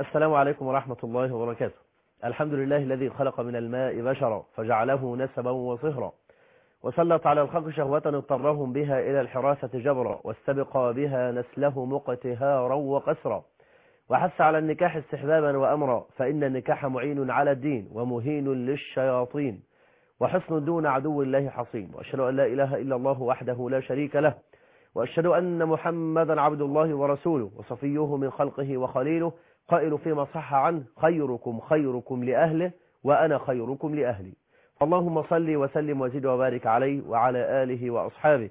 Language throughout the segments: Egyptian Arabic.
السلام عليكم ورحمة الله وبركاته الحمد لله الذي خلق من الماء بشرا فجعله نسبا وصهرا وسلط على الخلق شهوة اضطرهم بها إلى الحراسة جبرا واستبقى بها نسله مقتهارا وقسرا وحث على النكاح استحبابا وأمرا فإن النكاح معين على الدين ومهين للشياطين وحصن دون عدو الله حصين وأشهد أن لا إله إلا الله وحده لا شريك له وأشهد أن محمدا عبد الله ورسوله وصفيه من خلقه وخليله قائل فيما صح عنه خيركم خيركم لأهله وأنا خيركم لأهلي اللهم صل وسلم وزد وبارك عليه وعلى آله وأصحابه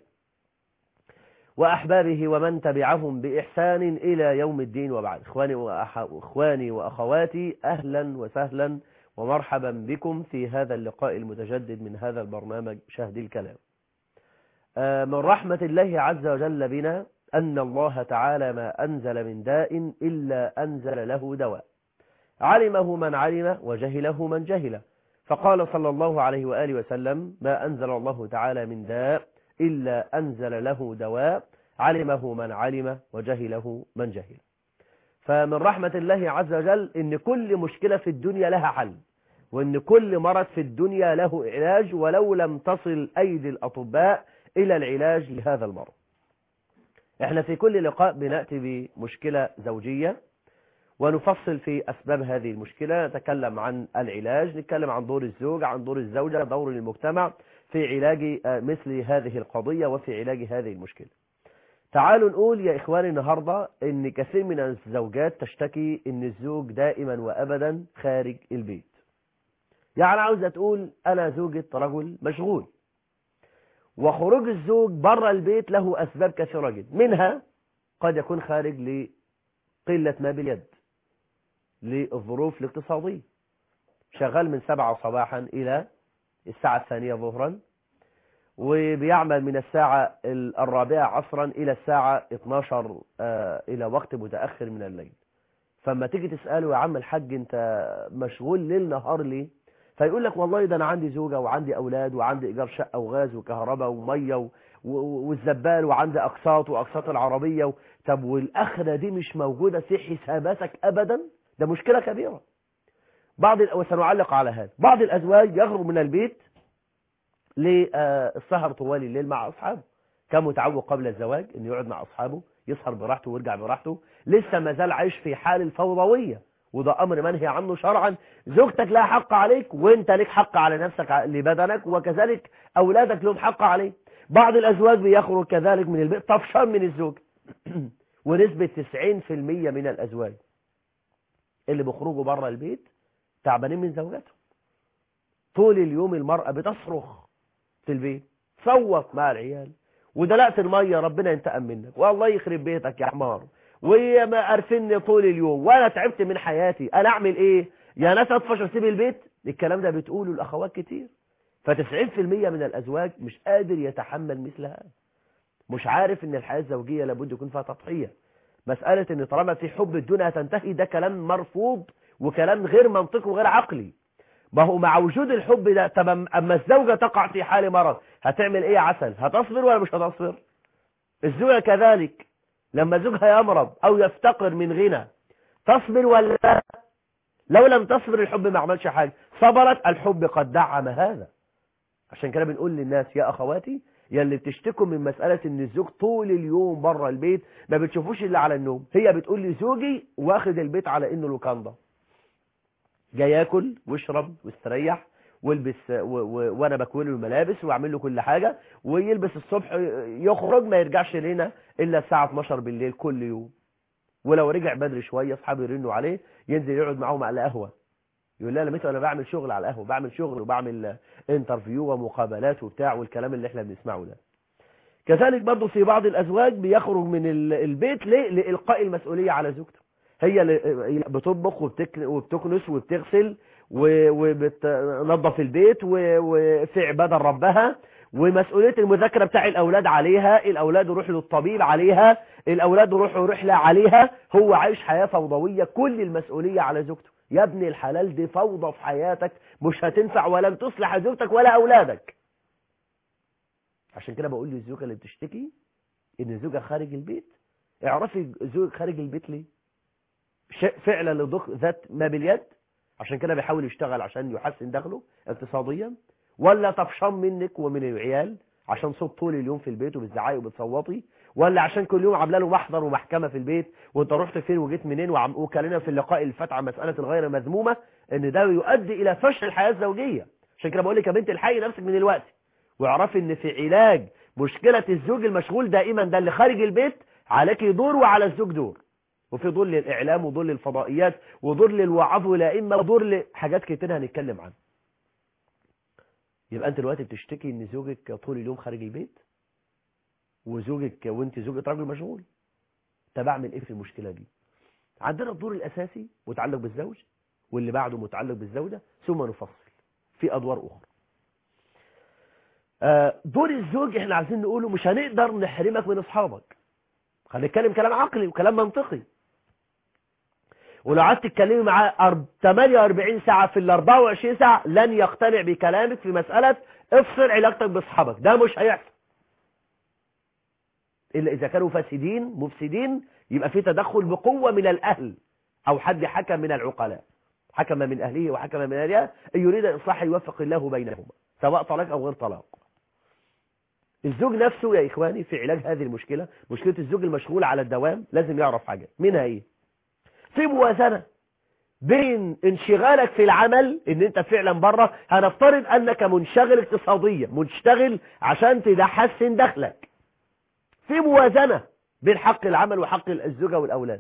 وأحبابه ومن تبعهم بإحسان إلى يوم الدين وبعد إخواني, وأح... إخواني وأخواتي أهلا وسهلا ومرحبا بكم في هذا اللقاء المتجدد من هذا البرنامج شهد الكلام من رحمة الله عز وجل بنا أن الله تعالى ما أنزل من داء إلا أنزل له دواء علمه من علم وجهله من جهل فقال صلى الله عليه وآله وسلم ما أنزل الله تعالى من داء إلا أنزل له دواء علمه من علم وجهله من جهل فمن رحمة الله عز وجل إن كل مشكلة في الدنيا لها حل وإن كل مرض في الدنيا له علاج ولو لم تصل أيدي الأطباء إلى العلاج لهذا المرض احنا في كل لقاء بنأتي بمشكلة زوجية ونفصل في أسباب هذه المشكلة نتكلم عن العلاج نتكلم عن دور الزوج عن دور الزوجة دور المجتمع في علاج مثل هذه القضية وفي علاج هذه المشكلة تعالوا نقول يا إخواني النهاردة إن كثير من الزوجات تشتكي إن الزوج دائما وأبدا خارج البيت يعني عاوزة تقول أنا زوجة رجل مشغول وخروج الزوج بره البيت له أسباب كثيرة جدا منها قد يكون خارج لقلة ما باليد للظروف الاقتصادية شغال من سبعة صباحا إلى الساعة الثانية ظهرا وبيعمل من الساعة الرابعة عصرا إلى الساعة 12 إلى وقت متأخر من الليل فما تيجي تسأله يا عم الحاج انت مشغول ليل نهار ليه فيقول لك والله ده انا عندي زوجة وعندي اولاد وعندي ايجار شقة وغاز وكهرباء ومية والزبال وعندي اقساط واقساط العربية و... طب والاخرة دي مش موجودة في حساباتك ابدا ده مشكلة كبيرة بعض ال... وسنعلق على هذا بعض الازواج يغرب من البيت للسهر طوال الليل مع اصحابه كان متعود قبل الزواج انه يقعد مع اصحابه يسهر براحته ويرجع براحته لسه ما زال عايش في حال الفوضوية وده أمر منهي عنه شرعا زوجتك لها حق عليك وانت لك حق على نفسك لبدنك وكذلك أولادك لهم حق عليك بعض الأزواج بيخرج كذلك من البيت طفشان من الزوج ونسبة 90% من الأزواج اللي بيخرجوا بره البيت تعبانين من زوجاتهم طول اليوم المرأة بتصرخ في البيت صوت مع العيال ودلقت المية ربنا ينتقم منك والله يخرب بيتك يا حمار وما عارفيني طول اليوم وانا تعبت من حياتي انا اعمل ايه يا ناس اطفش واسيب البيت الكلام ده بتقوله الاخوات كتير ف90% من الازواج مش قادر يتحمل مثل هذا مش عارف ان الحياه الزوجيه لابد يكون فيها تضحيه مساله ان طالما في حب الدنيا هتنتهي ده كلام مرفوض وكلام غير منطقي وغير عقلي ما هو مع وجود الحب ده طب اما الزوجه تقع في حال مرض هتعمل ايه يا عسل هتصبر ولا مش هتصبر الزوجه كذلك لما زوجها يمرض او يفتقر من غنى تصبر ولا لا لو لم تصبر الحب ما عملش حاجة صبرت الحب قد دعم هذا عشان كده بنقول للناس يا اخواتي يا اللي بتشتكوا من مسألة ان الزوج طول اليوم بره البيت ما بتشوفوش الا على النوم هي بتقول لي زوجي واخد البيت على انه لوكاندا جاي ياكل ويشرب ويستريح والبس و... و... وانا بكوله الملابس واعمل له كل حاجة ويلبس الصبح يخرج ما يرجعش لنا الا الساعة 12 بالليل كل يوم ولو رجع بدري شوية اصحابه يرنوا عليه ينزل يقعد معاهم على قهوة يقول لها مثلا انا بعمل شغل على القهوة بعمل شغل وبعمل انترفيو ومقابلات وبتاع والكلام اللي احنا بنسمعه ده كذلك برضه في بعض الازواج بيخرج من البيت ليه لالقاء المسؤولية على زوجته هي اللي بتطبخ وبتكنس وبتغسل وبتنظف البيت وفي عبادة ربها ومسؤولية المذاكرة بتاع الأولاد عليها الأولاد يروحوا للطبيب عليها الأولاد يروحوا رحلة عليها هو عايش حياة فوضوية كل المسؤولية على زوجته يا ابني الحلال دي فوضى في حياتك مش هتنفع ولن تصلح زوجتك ولا أولادك عشان كده بقول للزوجة اللي بتشتكي إن الزوجة خارج البيت اعرفي زوجك خارج البيت ليه شيء فعلا لضخ ذات ما باليد عشان كده بيحاول يشتغل عشان يحسن دخله اقتصاديا ولا طفشان منك ومن العيال عشان صوت طول اليوم في البيت وبتزعقي وبتصوتي ولا عشان كل يوم عامله له محضر ومحكمه في البيت وانت رحت فين وجيت منين وعم وكلنا في اللقاء اللي فات عن مساله الغير مذمومه ان ده يؤدي الى فشل الحياه الزوجيه عشان كده بقول لك يا بنت الحي نفسك من الوقت واعرفي ان في علاج مشكله الزوج المشغول دائما ده اللي خارج البيت عليك دور وعلى الزوج دور وفي دور للاعلام ودور للفضائيات ودور للوعظ والائمه ودور لحاجات كتير هنتكلم عنها يبقى انت دلوقتي بتشتكي ان زوجك طول اليوم خارج البيت وزوجك وانت زوجة راجل مشغول طب اعمل ايه في المشكلة دي عندنا الدور الاساسي متعلق بالزوج واللي بعده متعلق بالزوجة ثم نفصل في ادوار اخرى آه، دور الزوج احنا عايزين نقوله مش هنقدر نحرمك من اصحابك هنتكلم كلام عقلي وكلام منطقي ولو قعدت تتكلمي معاه 48 ساعة في ال 24 ساعة لن يقتنع بكلامك في مسألة افصل علاقتك باصحابك ده مش هيحصل إلا إذا كانوا فاسدين مفسدين يبقى في تدخل بقوة من الأهل أو حد حكم من العقلاء حكم من أهله وحكم من أهلها إن يريد إصلاح يوفق الله بينهما سواء طلاق أو غير طلاق الزوج نفسه يا إخواني في علاج هذه المشكلة مشكلة الزوج المشغول على الدوام لازم يعرف حاجة منها إيه في موازنة بين انشغالك في العمل ان انت فعلا بره هنفترض انك منشغل اقتصاديا منشغل عشان تحسن دخلك في موازنة بين حق العمل وحق الزوجة والأولاد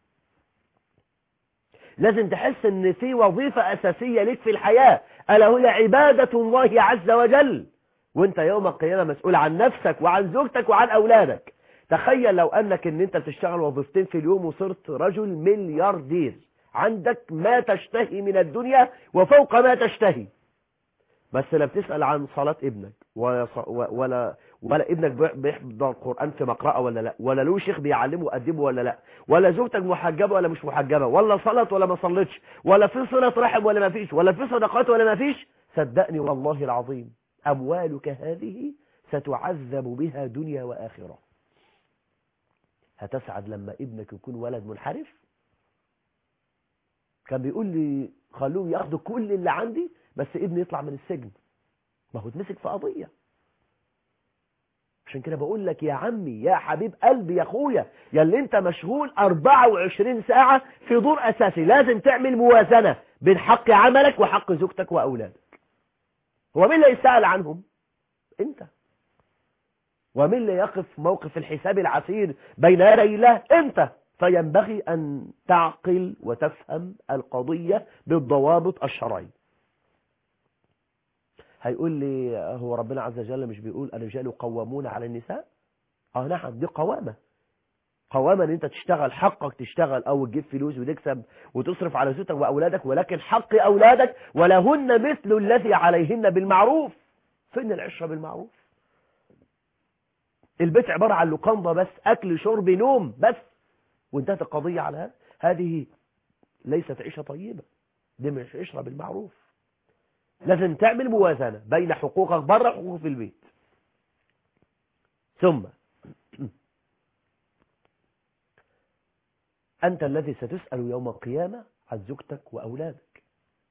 لازم تحس ان في وظيفة أساسية لك في الحياة ألا هي عبادة الله عز وجل وانت يوم القيامة مسؤول عن نفسك وعن زوجتك وعن أولادك تخيل لو أنك ان انت بتشتغل وظيفتين في اليوم وصرت رجل ملياردير عندك ما تشتهي من الدنيا وفوق ما تشتهي بس لا بتسأل عن صلاة ابنك ولا, ولا, ولا ابنك بيحضر القرآن في مقرأة ولا لا ولا له شيخ بيعلمه وأدبه ولا لا ولا زوجتك محجبة ولا مش محجبة ولا صلت ولا ما صلتش ولا في صلة رحم ولا ما فيش ولا في صدقات ولا ما فيش صدقني والله العظيم أموالك هذه ستعذب بها دنيا وآخرة هتسعد لما ابنك يكون ولد منحرف كان بيقول لي خلوه ياخدوا كل اللي عندي بس ابني يطلع من السجن ما هو اتمسك في قضية عشان كده بقول لك يا عمي يا حبيب قلبي يا اخويا يا اللي انت مشغول 24 ساعة في دور اساسي لازم تعمل موازنة بين حق عملك وحق زوجتك واولادك هو مين اللي يسأل عنهم انت ومين اللي يقف موقف الحساب العسير بين يدي الله انت فينبغي ان تعقل وتفهم القضية بالضوابط الشرعية هيقول لي هو ربنا عز وجل مش بيقول الرجال قوامون على النساء اه نعم دي قوامة قوامة ان انت تشتغل حقك تشتغل او تجيب فلوس وتكسب وتصرف على زوجتك واولادك ولكن حق اولادك ولهن مثل الذي عليهن بالمعروف فين العشرة بالمعروف البيت عبارة عن لقنضة بس اكل شرب نوم بس وانتهت القضية على هذا هذه ليست عيشة طيبة دي مش عشرة بالمعروف لازم تعمل موازنة بين حقوقك بره وحقوقك في البيت ثم أنت الذي ستسأل يوم القيامة عن زوجتك وأولادك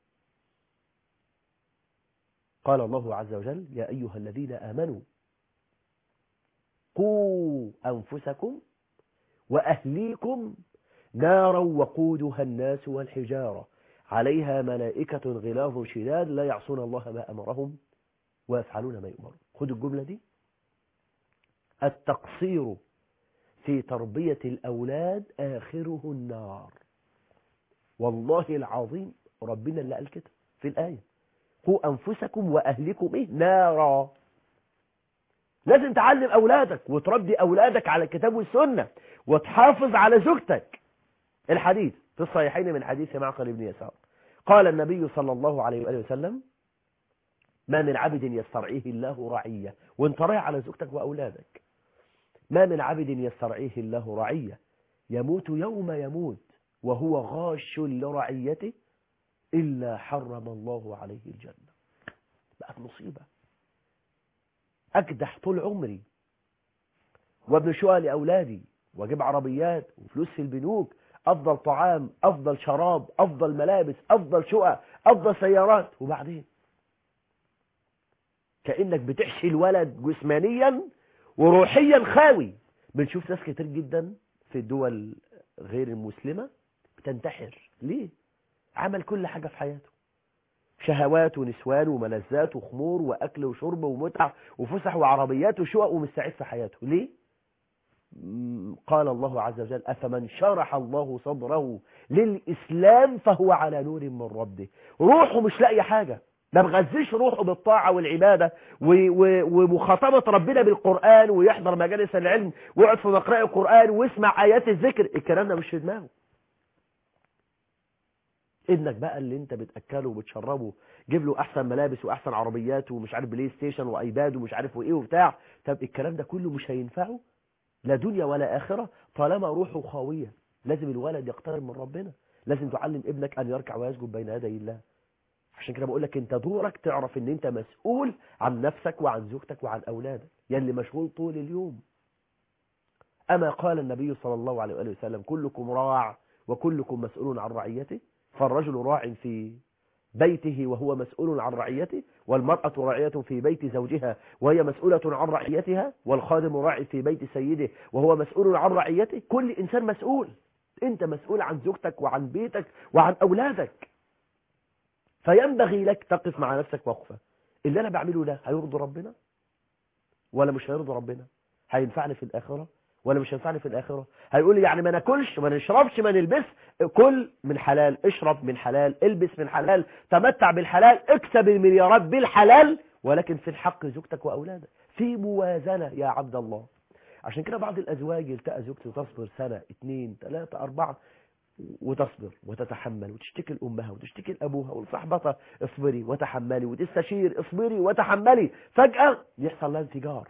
قال الله عز وجل يا أيها الذين آمنوا قوا أنفسكم وأهليكم نارا وقودها الناس والحجارة عليها ملائكة غلاظ شداد لا يعصون الله ما أمرهم ويفعلون ما يؤمرون خد الجملة دي التقصير في تربية الأولاد آخره النار والله العظيم ربنا اللي قال كده في الآية قوا أنفسكم وأهلكم إيه نارا لازم تعلم أولادك وتربي أولادك على الكتاب والسنة وتحافظ على زوجتك الحديث في الصحيحين من حديث معقل بن يسار قال النبي صلى الله عليه وآله وسلم ما من عبد يسترعيه الله رعية وانت رايح على زوجتك وأولادك ما من عبد يسترعيه الله رعية يموت يوم يموت وهو غاش لرعيته إلا حرم الله عليه الجنة بقت مصيبة أكدح طول عمري وابن شقى لأولادي واجيب عربيات وفلوس في البنوك افضل طعام افضل شراب افضل ملابس افضل شقق افضل سيارات وبعدين كأنك بتحشي الولد جسمانيا وروحيا خاوي بنشوف ناس كتير جدا في الدول غير المسلمة بتنتحر ليه عمل كل حاجة في حياته شهوات ونسوان وملذات وخمور وأكل وشرب ومتعة وفسح وعربيات وشقق ومستعد في حياته ليه قال الله عز وجل أفمن شرح الله صدره للإسلام فهو على نور من ربه روحه مش لاقي حاجة ما بغذيش روحه بالطاعة والعبادة ومخاطبة ربنا بالقرآن ويحضر مجالس العلم ويقعد في مقرأ القرآن ويسمع آيات الذكر الكلام ده مش في دماغه ابنك بقى اللي انت بتأكله وبتشربه جيب له احسن ملابس واحسن عربيات ومش عارف بلاي ستيشن وايباد ومش عارف وايه وبتاع طب الكلام ده كله مش هينفعه لا دنيا ولا آخرة طالما روحه خاوية لازم الولد يقترب من ربنا لازم تعلم ابنك أن يركع ويسجد بين يدي الله عشان كده بقول لك انت دورك تعرف ان انت مسؤول عن نفسك وعن زوجتك وعن اولادك يلي مشغول طول اليوم اما قال النبي صلى الله عليه وآله وسلم كلكم راع وكلكم مسؤول عن رعيته فالرجل راع في بيته وهو مسؤول عن رعيته والمرأة راعية في بيت زوجها وهي مسؤولة عن رعيتها والخادم راعي في بيت سيده وهو مسؤول عن رعيته كل إنسان مسؤول أنت مسؤول عن زوجتك وعن بيتك وعن أولادك فينبغي لك تقف مع نفسك وقفة اللي أنا بعمله ده هيرضي ربنا ولا مش هيرضي ربنا هينفعني في الآخرة ولا مش هينفعني في الآخرة هيقول لي يعني ما ناكلش ما نشربش ما نلبس كل من حلال اشرب من حلال البس من حلال تمتع بالحلال اكسب المليارات بالحلال ولكن في الحق زوجتك وأولادك في موازنة يا عبد الله عشان كده بعض الأزواج يلتقى زوجته تصبر سنة اتنين تلاتة أربعة وتصبر وتتحمل وتشتكي لأمها وتشتكي لأبوها ولصاحبتها اصبري وتحملي وتستشير اصبري وتحملي فجأة يحصل لها انفجار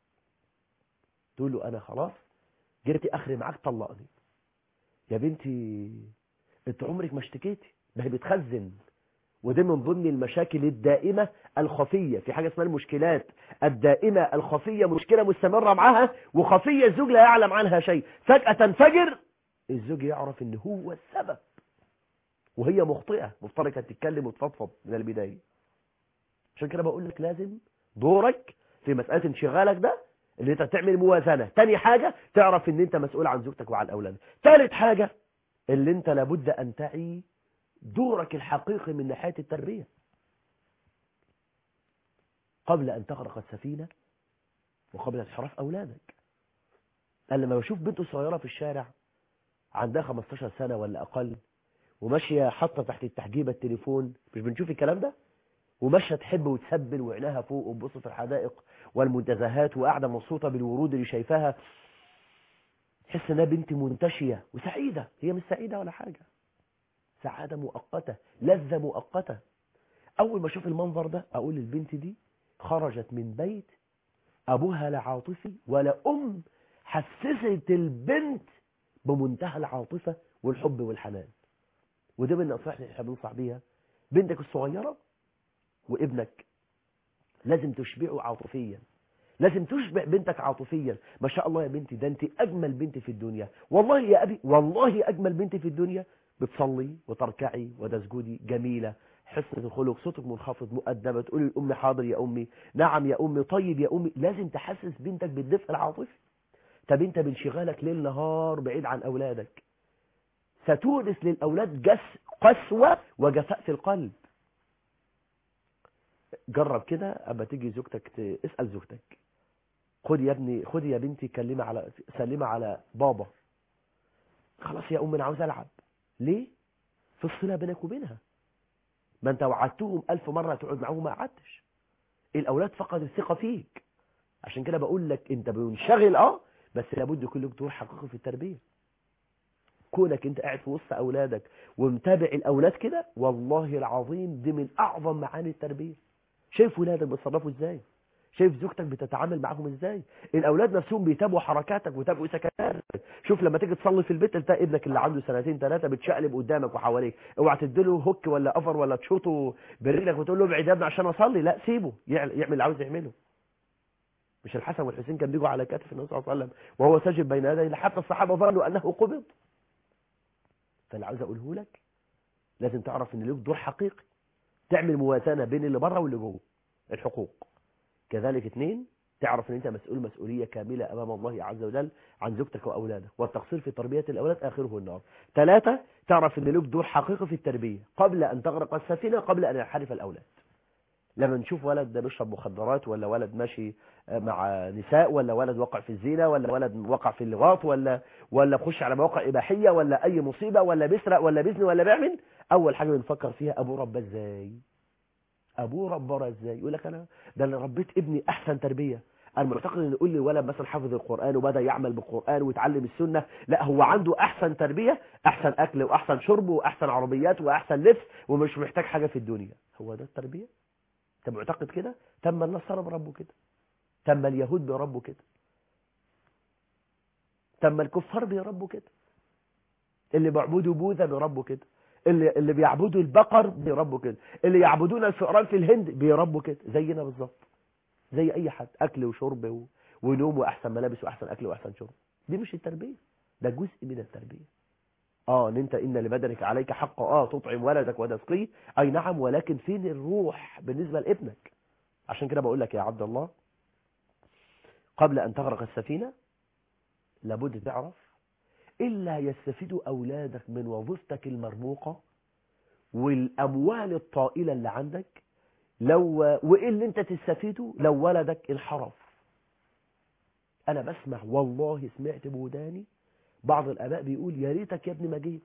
تقول له أنا خلاص جريتي أخري معاك طلقني يا بنتي انت عمرك ما اشتكيتي ده هي بتخزن وده من ضمن المشاكل الدائمة الخفية في حاجة اسمها المشكلات الدائمة الخفية مشكلة مستمرة معاها وخفية الزوج لا يعلم عنها شيء فجأة تنفجر الزوج يعرف ان هو السبب وهي مخطئة مفترض كانت تتكلم وتفضفض من البداية عشان كده بقول لك لازم دورك في مسألة انشغالك ده ان انت تعمل موازنة تاني حاجة تعرف ان انت مسؤول عن زوجتك وعن اولادك تالت حاجة اللي انت لابد ان تعي دورك الحقيقي من ناحية التربية قبل ان تغرق السفينة وقبل انحراف اولادك قال لما بشوف بنت صغيرة في الشارع عندها 15 سنة ولا اقل وماشية حاطة تحت التحجيبة التليفون مش بنشوف الكلام ده وماشية تحب وتسبل وعينها فوق وتبص في الحدائق والمنتزهات وقاعدة مبسوطة بالورود اللي شايفاها تحس انها بنت منتشية وسعيدة هي مش سعيدة ولا حاجة سعادة مؤقتة لذة مؤقتة اول ما اشوف المنظر ده اقول البنت دي خرجت من بيت ابوها لا عاطفي ولا ام حسست البنت بمنتهى العاطفة والحب والحنان وده من النصائح اللي احنا بننصح بيها بنتك الصغيرة وابنك لازم تشبعه عاطفيا لازم تشبع بنتك عاطفيا ما شاء الله يا بنتي ده انت اجمل بنت في الدنيا والله يا ابي والله اجمل بنت في الدنيا بتصلي وتركعي وتسجدي جميلة حسنة الخلق صوتك منخفض مؤدبة تقولي الأم حاضر يا أمي نعم يا أمي طيب يا أمي لازم تحسس بنتك بالدفء العاطفي طب انت بانشغالك ليل نهار بعيد عن أولادك ستورث للأولاد جس قسوة وجفاء في القلب جرب كده اما تيجي زوجتك ت... اسأل زوجتك خد يا ابني خد يا بنتي كلمة على سلمة على بابا خلاص يا أم أنا عاوز ألعب ليه في الصلة بينك وبينها ما انت وعدتهم ألف مرة تقعد معاهم ما قعدتش الأولاد فقد الثقة فيك عشان كده بقول لك انت بينشغل اه بس لابد كل يوم تروح حقيقي في التربية كونك انت قاعد في وسط أولادك ومتابع الأولاد كده والله العظيم دي من أعظم معاني التربية شايف ولادك بيتصرفوا ازاي شايف زوجتك بتتعامل معاهم ازاي الاولاد نفسهم بيتابعوا حركاتك ويتابعوا سكناتك شوف لما تيجي تصلي في البيت تلاقي ابنك اللي عنده سنتين ثلاثه بتشقلب قدامك وحواليك اوعى تديله هوك ولا قفر ولا تشوطه برجلك وتقول له ابعد يا ابني عشان اصلي لا سيبه يعمل اللي عاوز يعمله مش الحسن والحسين كان بيجوا على كتف النبي صلى الله عليه وسلم وهو ساجد بين يديه حتى الصحابه ظنوا انه قبض فاللي عاوز اقوله لك لازم تعرف ان ليك دور حقيقي تعمل موازنه بين اللي بره واللي جوه الحقوق كذلك اثنين تعرف ان انت مسؤول مسؤوليه كامله امام الله عز وجل عن زوجتك واولادك والتقصير في تربيه الاولاد اخره النار ثلاثه تعرف ان ليك دور حقيقي في التربيه قبل ان تغرق السفينه قبل ان ينحرف الاولاد لما نشوف ولد ده بيشرب مخدرات ولا ولد ماشي مع نساء ولا ولد وقع في الزينه ولا ولد وقع في اللغاط ولا ولا بخش على مواقع اباحيه ولا اي مصيبه ولا بيسرق ولا بيزني ولا بيعمل اول حاجه بنفكر فيها ابوه ربى ازاي ابوه ربنا ازاي يقول لك انا ده انا ربيت ابني احسن تربيه انا معتقد ان يقول لي ولد مثلا حافظ القران وبدا يعمل بالقران ويتعلم السنه لا هو عنده احسن تربيه احسن اكل واحسن شرب واحسن عربيات واحسن لبس ومش محتاج حاجه في الدنيا هو ده التربيه انت معتقد كده تم النصارى بربه كده تم اليهود بربه كده تم الكفار بيربوا كده اللي بيعبدوا بوذا بيربوا كده اللي اللي بيعبدوا البقر بيربوا كده اللي يعبدون الفئران في الهند بيربوا كده زينا بالظبط زي اي حد اكل وشرب و... ونوم واحسن ملابس واحسن اكل واحسن شرب دي مش التربيه ده جزء من التربيه اه ان انت ان لبدنك عليك حق اه تطعم ولدك وتسقيه اي نعم ولكن فين الروح بالنسبه لابنك عشان كده بقول لك يا عبد الله قبل ان تغرق السفينه لابد تعرف إلا يستفيد أولادك من وظيفتك المرموقة والأموال الطائلة اللي عندك لو وإيه اللي أنت تستفيده لو ولدك انحرف أنا بسمع والله سمعت بوداني بعض الآباء بيقول يا ريتك يا ابني ما جيت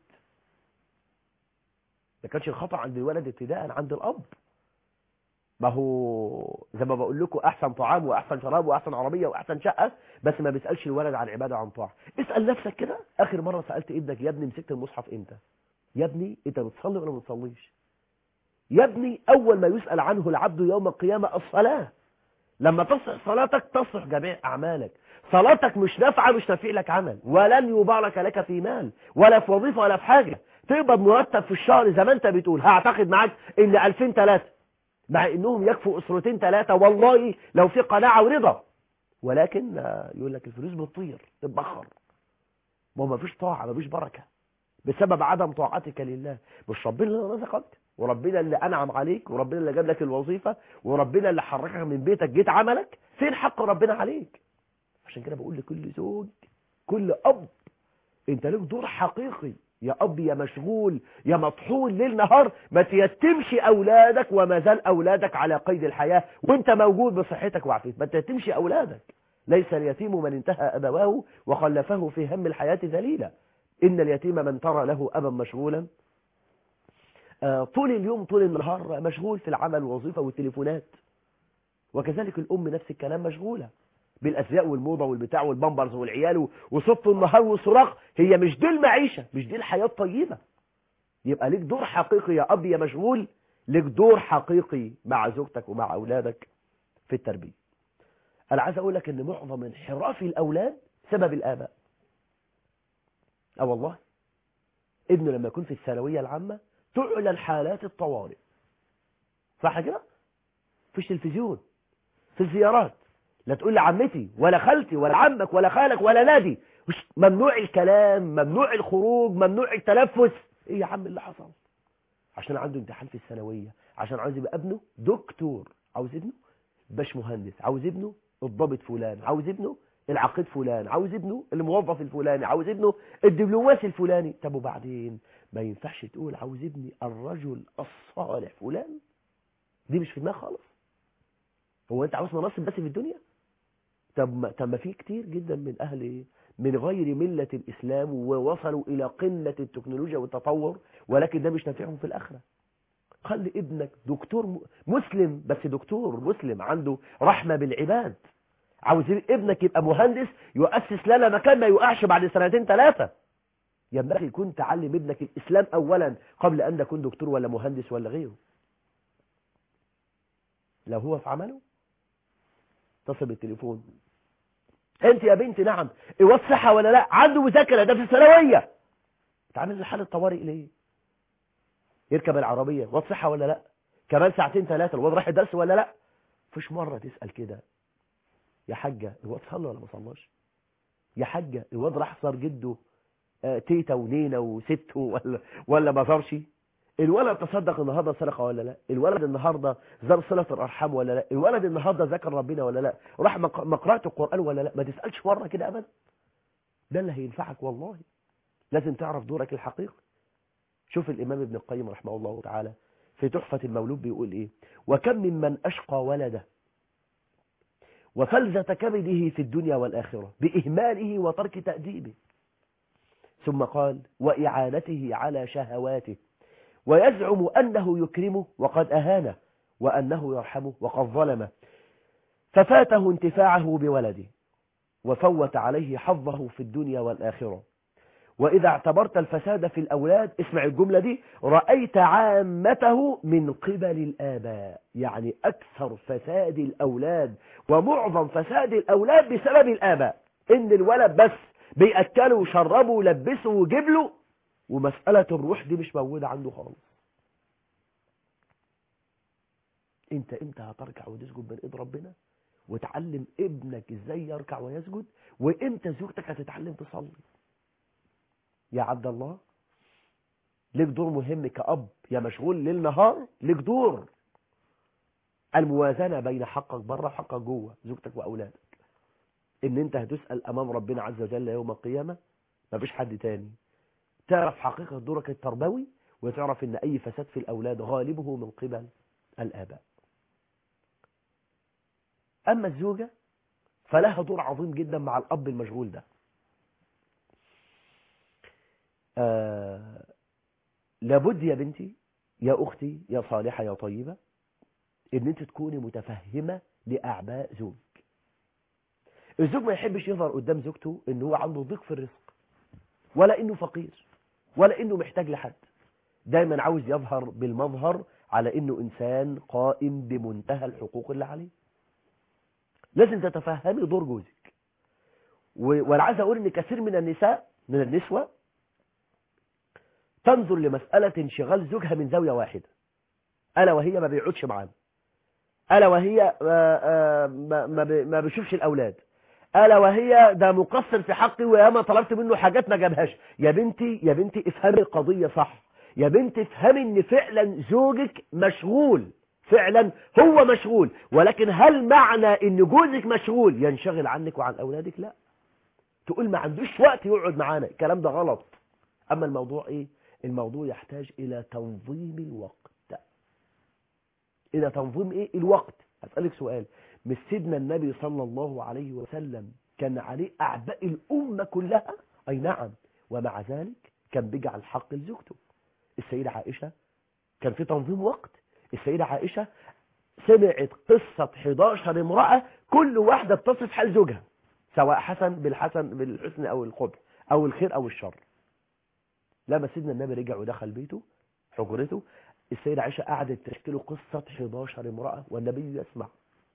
ما كانش الخطأ عند الولد ابتداء عند الأب ما هو زي ما بقول لكم احسن طعام واحسن شراب واحسن عربيه واحسن شقه بس ما بيسالش الولد عن عباده عن طاعه اسال نفسك كده اخر مره سالت ابنك يا ابني مسكت المصحف امتى يا ابني انت بتصلي ولا ما بتصليش يا ابني اول ما يسال عنه العبد يوم القيامه الصلاه لما تصح صلاتك تصح جميع اعمالك صلاتك مش نافعه مش نافع لك عمل ولن يبارك لك في مال ولا في وظيفه ولا في حاجه تقبض مرتب في الشهر زي ما انت بتقول هعتقد معاك ان 2000 3 مع انهم يكفوا اسرتين ثلاثة والله لو في قناعة ورضا ولكن يقول لك الفلوس بتطير تتبخر ما ما فيش طاعة ما فيش بركة بسبب عدم طاعتك لله مش ربنا اللي رزقك وربنا اللي انعم عليك وربنا اللي جاب لك الوظيفة وربنا اللي حركك من بيتك جيت عملك فين حق ربنا عليك عشان كده بقول لكل زوج كل اب انت لك دور حقيقي يا أب يا مشغول يا مطحون ليل نهار ما تيتمش أولادك وما زال أولادك على قيد الحياة وانت موجود بصحتك وعافيتك ما تيتمش أولادك ليس اليتيم من انتهى أبواه وخلفه في هم الحياة ذليلا إن اليتيم من ترى له أبا مشغولا آه طول اليوم طول النهار مشغول في العمل والوظيفة والتليفونات وكذلك الأم نفس الكلام مشغولة بالازياء والموضه والبتاع والبامبرز والعيال وصبط النهار والصراخ هي مش دي المعيشه مش دي الحياه الطيبه يبقى ليك دور حقيقي يا اب يا مشغول ليك دور حقيقي مع زوجتك ومع اولادك في التربيه انا عايز اقول لك ان معظم انحراف الاولاد سبب الاباء اه والله ابنه لما يكون في الثانويه العامه تعلن حالات الطوارئ صح كده فيش تلفزيون في الزيارات لا تقول لعمتي ولا خالتي ولا عمك ولا خالك ولا نادي مش ممنوع الكلام ممنوع الخروج ممنوع التنفس ايه يا عم اللي حصل عشان عنده امتحان في الثانويه عشان عاوز يبقى ابنه دكتور عاوز ابنه باش مهندس عاوز ابنه الضابط فلان عاوز ابنه العقيد فلان عاوز ابنه الموظف الفلاني عاوز ابنه الدبلوماسي الفلاني طب وبعدين ما ينفعش تقول عاوز ابني الرجل الصالح فلان دي مش في دماغ خالص هو انت عاوز مناصب بس في الدنيا طب ما طب ما في كتير جدا من اهل من غير ملة الاسلام ووصلوا الى قمة التكنولوجيا والتطور ولكن ده مش نافعهم في الاخرة خلي ابنك دكتور مسلم بس دكتور مسلم عنده رحمة بالعباد عاوز ابنك يبقى مهندس يؤسس لنا مكان ما يقعش بعد سنتين ثلاثة ينبغي يكون تعلم ابنك الاسلام اولا قبل ان تكون دكتور ولا مهندس ولا غيره لو هو في عمله اتصل بالتليفون انت يا بنتي نعم ايوه صحه ولا لا عنده مذاكره ده في الثانويه تعمل لي حاله طوارئ ليه يركب العربيه واد صحه ولا لا كمان ساعتين ثلاثه الواد راح الدرس ولا لا فيش مره تسال كده يا حاجه الواد صلى ولا ما صلاش يا حاجه الواد راح صار جده آه، تيتا ونينا وست ولا ولا ما زارش الولد تصدق النهارده سرقه ولا لا الولد النهارده زار صله الارحام ولا لا الولد النهارده ذكر ربنا ولا لا راح مق- مقرأة القرآن ولا لا ما تسألش مرة كده ابدا ده اللي هينفعك والله لازم تعرف دورك الحقيقي شوف الامام ابن القيم رحمه الله تعالى في تحفة المولود بيقول ايه وكم ممن اشقى ولده وفلذة كبده في الدنيا والآخرة بإهماله وترك تأديبه ثم قال وإعانته على شهواته ويزعم أنه يكرمه وقد أهانه وأنه يرحمه وقد ظلمه ففاته انتفاعه بولده وفوت عليه حظه في الدنيا والآخرة وإذا اعتبرت الفساد في الأولاد اسمع الجملة دي رأيت عامته من قبل الآباء يعني أكثر فساد الأولاد ومعظم فساد الأولاد بسبب الآباء إن الولد بس بيأكله وشربه ولبسه وجيب له ومسألة الروح دي مش موجودة عنده خالص انت امتى هتركع وتسجد بين ايد ربنا وتعلم ابنك ازاي يركع ويسجد وامتى زوجتك هتتعلم تصلي يا عبد الله ليك دور مهم كأب يا مشغول ليل نهار ليك دور الموازنة بين حقك بره وحقك جوه زوجتك وأولادك إن أنت هتسأل أمام ربنا عز وجل يوم القيامة مفيش حد تاني تعرف حقيقة دورك التربوي وتعرف إن أي فساد في الأولاد غالبه من قبل الآباء أما الزوجة فلها دور عظيم جدا مع الأب المشغول ده آه لابد يا بنتي يا أختي يا صالحة يا طيبة ان انت تكوني متفهمة لأعباء زوج الزوج ما يحبش يظهر قدام زوجته ان هو عنده ضيق في الرزق ولا انه فقير ولا انه محتاج لحد دايما عاوز يظهر بالمظهر على انه انسان قائم بمنتهى الحقوق اللي عليه لازم تتفهمي دور جوزك و- وانا عايز اقول ان كثير من النساء من النسوة تنظر لمسألة انشغال زوجها من زاوية واحدة ألا وهي ما بيقعدش معانا ألا وهي آه، آه، ما ما بي- ما بيشوفش الأولاد ألا وهي ده مقصر في حقي وياما طلبت منه حاجات ما جابهاش يا بنتي يا بنتي افهمي القضية صح يا بنتي افهمي ان فعلا زوجك مشغول فعلا هو مشغول ولكن هل معنى ان جوزك مشغول ينشغل عنك وعن أولادك لا تقول ما عندوش وقت يقعد معانا الكلام ده غلط أما الموضوع إيه الموضوع يحتاج إلى تنظيم الوقت إلى تنظيم إيه الوقت هسألك سؤال مش سيدنا النبي صلى الله عليه وسلم كان عليه أعباء الأمة كلها أي نعم ومع ذلك كان بيجعل حق لزوجته السيدة عائشة كان في تنظيم وقت السيدة عائشة سمعت قصة 11 امرأة كل واحدة بتصف حال زوجها سواء حسن بالحسن بالحسن أو القبح أو الخير أو الشر لما سيدنا النبي رجع ودخل بيته حجرته السيدة عائشة قعدت تحكي له قصة 11 امرأة والنبي يسمع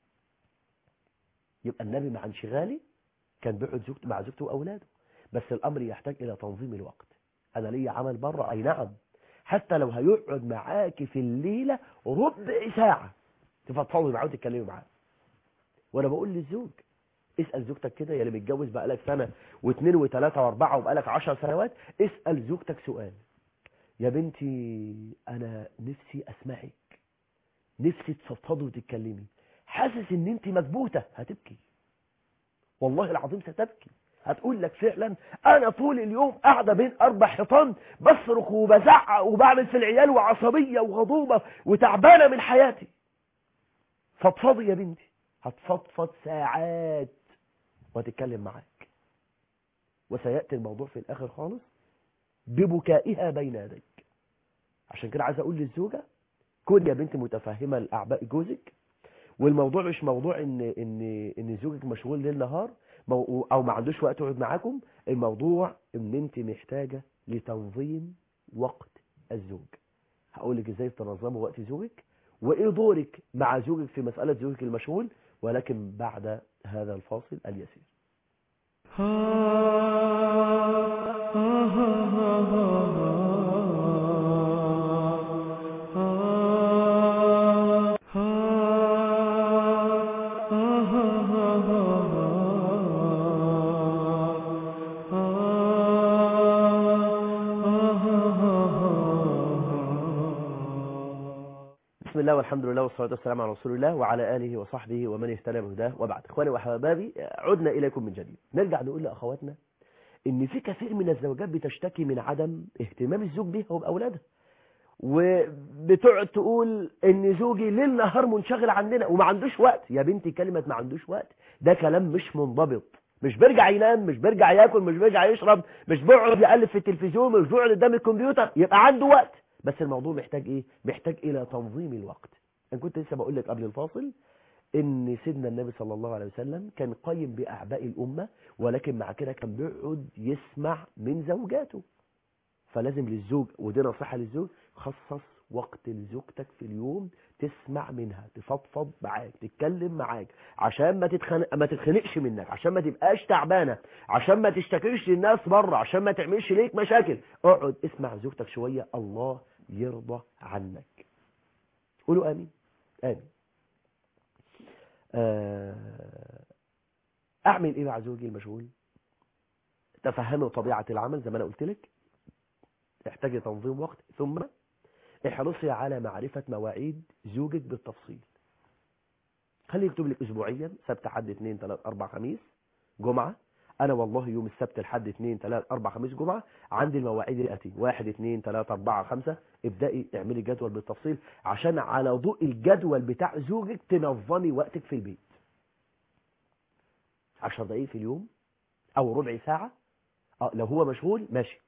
يبقى النبي مع انشغالي كان بيقعد زوجته مع زوجته وأولاده بس الأمر يحتاج إلى تنظيم الوقت أنا ليا عمل بره أي نعم حتى لو هيقعد معاكي في الليلة ربع ساعة تفضفضي معاه وتتكلمي معاه وأنا بقول للزوج اسأل زوجتك كده يا اللي متجوز بقالك سنة واثنين وثلاثة واربعة وبقالك عشر سنوات اسأل زوجتك سؤال يا بنتي انا نفسي اسمعك نفسي تفضفضي وتتكلمي حاسس ان انت مكبوتة هتبكي والله العظيم ستبكي هتقول لك فعلا انا طول اليوم قاعدة بين اربع حيطان بصرخ وبزعق وبعمل في العيال وعصبية وغضوبة وتعبانة من حياتي فضفضي يا بنتي هتفضفض ساعات وتتكلم معاك وسيأتي الموضوع في الآخر خالص ببكائها بين يديك عشان كده عايز أقول للزوجة كن يا بنت متفهمة لأعباء جوزك والموضوع مش موضوع ان ان ان زوجك مشغول ليل نهار مو- او ما عندوش وقت يقعد معاكم الموضوع ان انت محتاجة لتنظيم وقت الزوج هقول لك ازاي تنظموا وقت زوجك وايه دورك مع زوجك في مسألة زوجك المشغول ولكن بعد هذا الفاصل اليسير الله والحمد لله والصلاة والسلام على رسول الله وعلى آله وصحبه ومن اهتدى بهداه وبعد إخواني وحبابي عدنا إليكم من جديد نرجع نقول لأخواتنا إن في كثير من الزوجات بتشتكي من عدم اهتمام الزوج بها وبأولادها وبتقعد تقول ان زوجي ليل نهار منشغل عننا وما عندوش وقت يا بنتي كلمة ما عندوش وقت ده كلام مش منضبط مش بيرجع ينام مش بيرجع ياكل مش بيرجع يشرب مش بيقعد يقلب في التلفزيون مش بيقعد قدام الكمبيوتر يبقى عنده وقت بس الموضوع محتاج ايه محتاج الى تنظيم الوقت انا كنت لسه بقول لك قبل الفاصل ان سيدنا النبي صلى الله عليه وسلم كان قيم باعباء الامه ولكن مع كده كان بيقعد يسمع من زوجاته فلازم للزوج ودي نصيحه للزوج خصص وقت لزوجتك في اليوم تسمع منها تفضفض معاك تتكلم معاك عشان ما تتخنق ما تتخنقش منك عشان ما تبقاش تعبانه عشان ما تشتكيش للناس بره عشان ما تعملش ليك مشاكل اقعد اسمع زوجتك شويه الله يرضى عنك قولوا امين امين اعمل ايه مع زوجي المشغول تفهموا طبيعه العمل زي ما انا قلت لك تحتاج تنظيم وقت ثم احرصي على معرفة مواعيد زوجك بالتفصيل خليه يكتب لك اسبوعيا سبت حد اثنين ثلاث اربع خميس جمعة انا والله يوم السبت الحد اثنين ثلاث اربع خميس جمعة عندي المواعيد الاتي واحد اثنين ثلاثة اربعة خمسة ابدأي اعملي جدول بالتفصيل عشان على ضوء الجدول بتاع زوجك تنظمي وقتك في البيت عشر دقايق في اليوم او ربع ساعة اه لو هو مشغول ماشي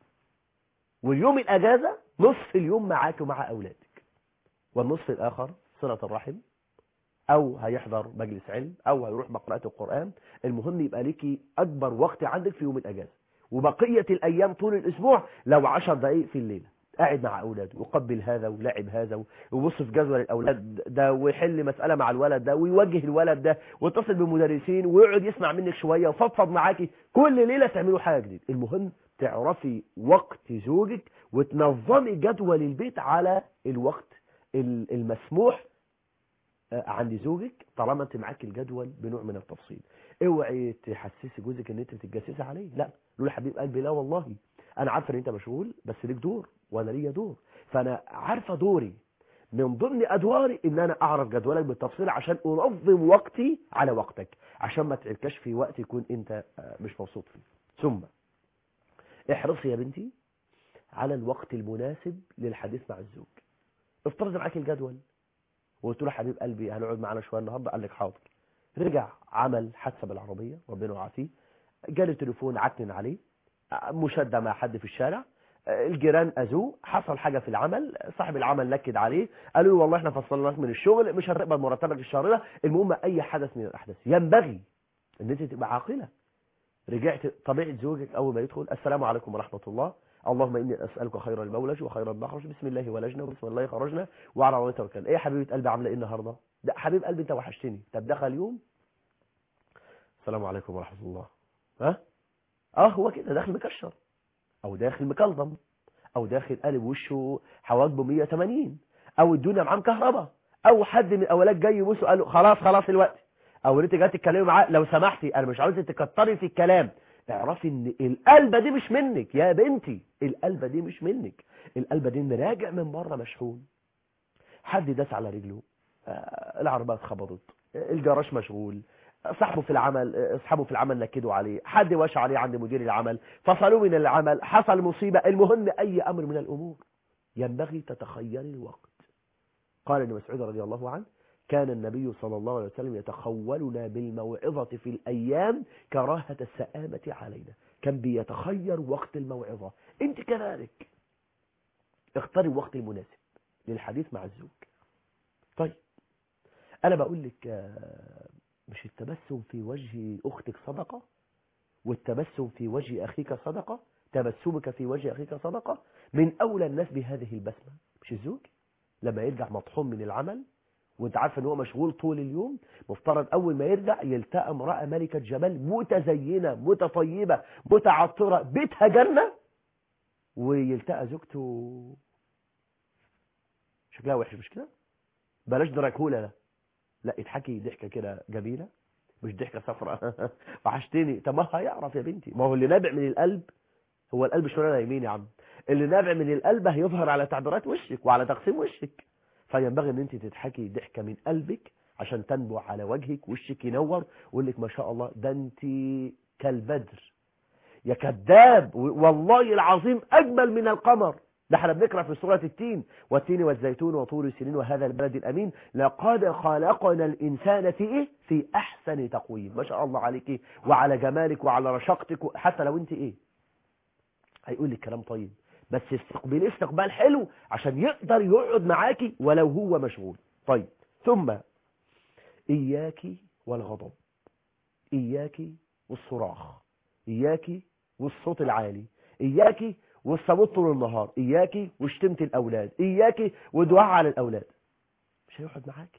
واليوم الأجازة نصف اليوم معاك ومع أولادك والنصف الآخر صلة الرحم أو هيحضر مجلس علم أو هيروح مقرأة القرآن المهم يبقى ليكي أكبر وقت عندك في يوم الأجازة وبقية الأيام طول الأسبوع لو عشر دقايق في الليلة قاعد مع أولاده ويقبل هذا ولاعب هذا ويبص في جدول الأولاد ده ويحل مسألة مع الولد ده ويوجه الولد ده ويتصل بمدرسين ويقعد يسمع منك شوية وفضفض معاكي كل ليلة تعملوا حاجة جديدة المهم تعرفي وقت زوجك وتنظمي جدول البيت على الوقت المسموح عند زوجك طالما انت معاك الجدول بنوع من التفصيل اوعي تحسسي جوزك ان انت بتتجسسي عليه لا قول له حبيب قلبي لا والله انا عارفه ان انت مشغول بس ليك دور وانا ليا دور فانا عارفه دوري من ضمن ادواري ان انا اعرف جدولك بالتفصيل عشان انظم وقتي على وقتك عشان ما تعرفش في وقت يكون انت مش مبسوط فيه ثم احرصي يا بنتي على الوقت المناسب للحديث مع الزوج افترض معاك الجدول وقلت له حبيب قلبي هنقعد معانا شويه النهارده قال لك حاضر رجع عمل حادثه بالعربيه ربنا يعافيه جالي تليفون عتن عليه مشاده مع حد في الشارع الجيران اذوه حصل حاجه في العمل صاحب العمل نكد عليه قالوا له والله احنا فصلناك من الشغل مش هنقبل مرتبك الشهر ده المهم اي حدث من الاحداث ينبغي ان انت تبقى عاقله رجعت طبيعة زوجك أول ما يدخل السلام عليكم ورحمة الله اللهم إني أسألك خير المولج وخير المخرج بسم الله ولجنا وبسم الله خرجنا وعلى الله توكلنا إيه يا حبيبة قلبي عاملة إيه النهاردة ده حبيب قلبي أنت وحشتني طب دخل يوم السلام عليكم ورحمة الله ها اه هو كده داخل مكشر او داخل مكلضم او داخل قلب وشه حواجبه 180 او الدنيا معاه كهرباء او حد من الاولاد جاي يبص قال له خلاص خلاص الوقت او انت جاي تتكلمي معاه لو سمحتي انا مش عاوزك تكتري في الكلام اعرفي ان القلبه دي مش منك يا بنتي القلبه دي مش منك القلبه دي راجع من بره مشحون حد داس على رجله آه العربيه اتخبطت الجراج مشغول صاحبه في العمل اصحابه في العمل نكدوا عليه حد وش عليه عند مدير العمل فصلوه من العمل حصل مصيبه المهم اي امر من الامور ينبغي تتخيري الوقت قال ابن مسعود رضي الله عنه كان النبي صلى الله عليه وسلم يتخولنا بالموعظة في الأيام كراهة السآمة علينا كان بيتخير وقت الموعظة انت كذلك اختاري الوقت المناسب للحديث مع الزوج طيب أنا بقول لك مش التبسم في وجه أختك صدقة والتبسم في وجه أخيك صدقة تبسمك في وجه أخيك صدقة من أولى الناس بهذه البسمة مش الزوج لما يرجع مطحون من العمل وانت عارف ان هو مشغول طول اليوم مفترض اول ما يرجع يلتقى امراه ملكه جمال متزينه متطيبه متعطره بيتها جنه ويلتقى زوجته شكلها وحش مش كده بلاش دركوله ده لا اضحكي ضحكه كده جميله مش ضحكه صفراء وحشتني طب ما هيعرف يا بنتي ما هو اللي نابع من القلب هو القلب شويه يمين يا عم اللي نابع من القلب هيظهر على تعبيرات وشك وعلى تقسيم وشك فينبغي ان انت تضحكي ضحكة من قلبك عشان تنبع على وجهك وشك ينور ويقول لك ما شاء الله ده انت كالبدر يا كذاب والله العظيم اجمل من القمر ده احنا بنقرا في سوره التين والتين والزيتون وطور السنين وهذا البلد الامين لقد خلقنا الانسان في ايه في احسن تقويم ما شاء الله عليك وعلى جمالك وعلى رشاقتك حتى لو انت ايه هيقول لك كلام طيب بس استقبليه استقبال حلو عشان يقدر يقعد معاكي ولو هو مشغول طيب ثم إياك والغضب إياك والصراخ إياك والصوت العالي إياك والصمت طول النهار إياك وشتمت الأولاد إياك ودعاء على الأولاد مش هيقعد معاك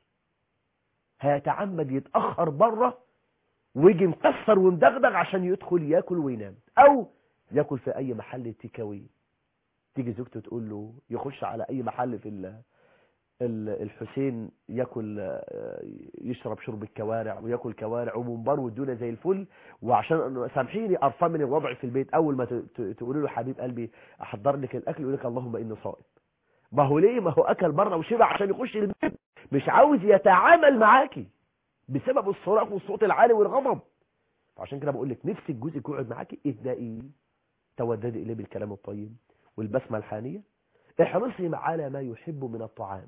هيتعمد يتأخر بره ويجي مكسر ومدغدغ عشان يدخل ياكل وينام أو ياكل في أي محل تيكاوي تيجي زوجته تقول له يخش على أي محل في الحسين ياكل يشرب شرب الكوارع وياكل كوارع ومنبر والدنيا زي الفل وعشان سامحيني قرفان من الوضع في البيت اول ما تقولي له حبيب قلبي احضر لك الاكل يقول لك اللهم اني صائم ما هو ليه ما هو اكل بره وشبع عشان يخش البيت مش عاوز يتعامل معاكي بسبب الصراخ والصوت العالي والغضب عشان كده بقول لك نفسك جوزك يقعد معاكي اهدئي توددي اليه بالكلام الطيب والبسمه الحانيه احرصي على ما يحب من الطعام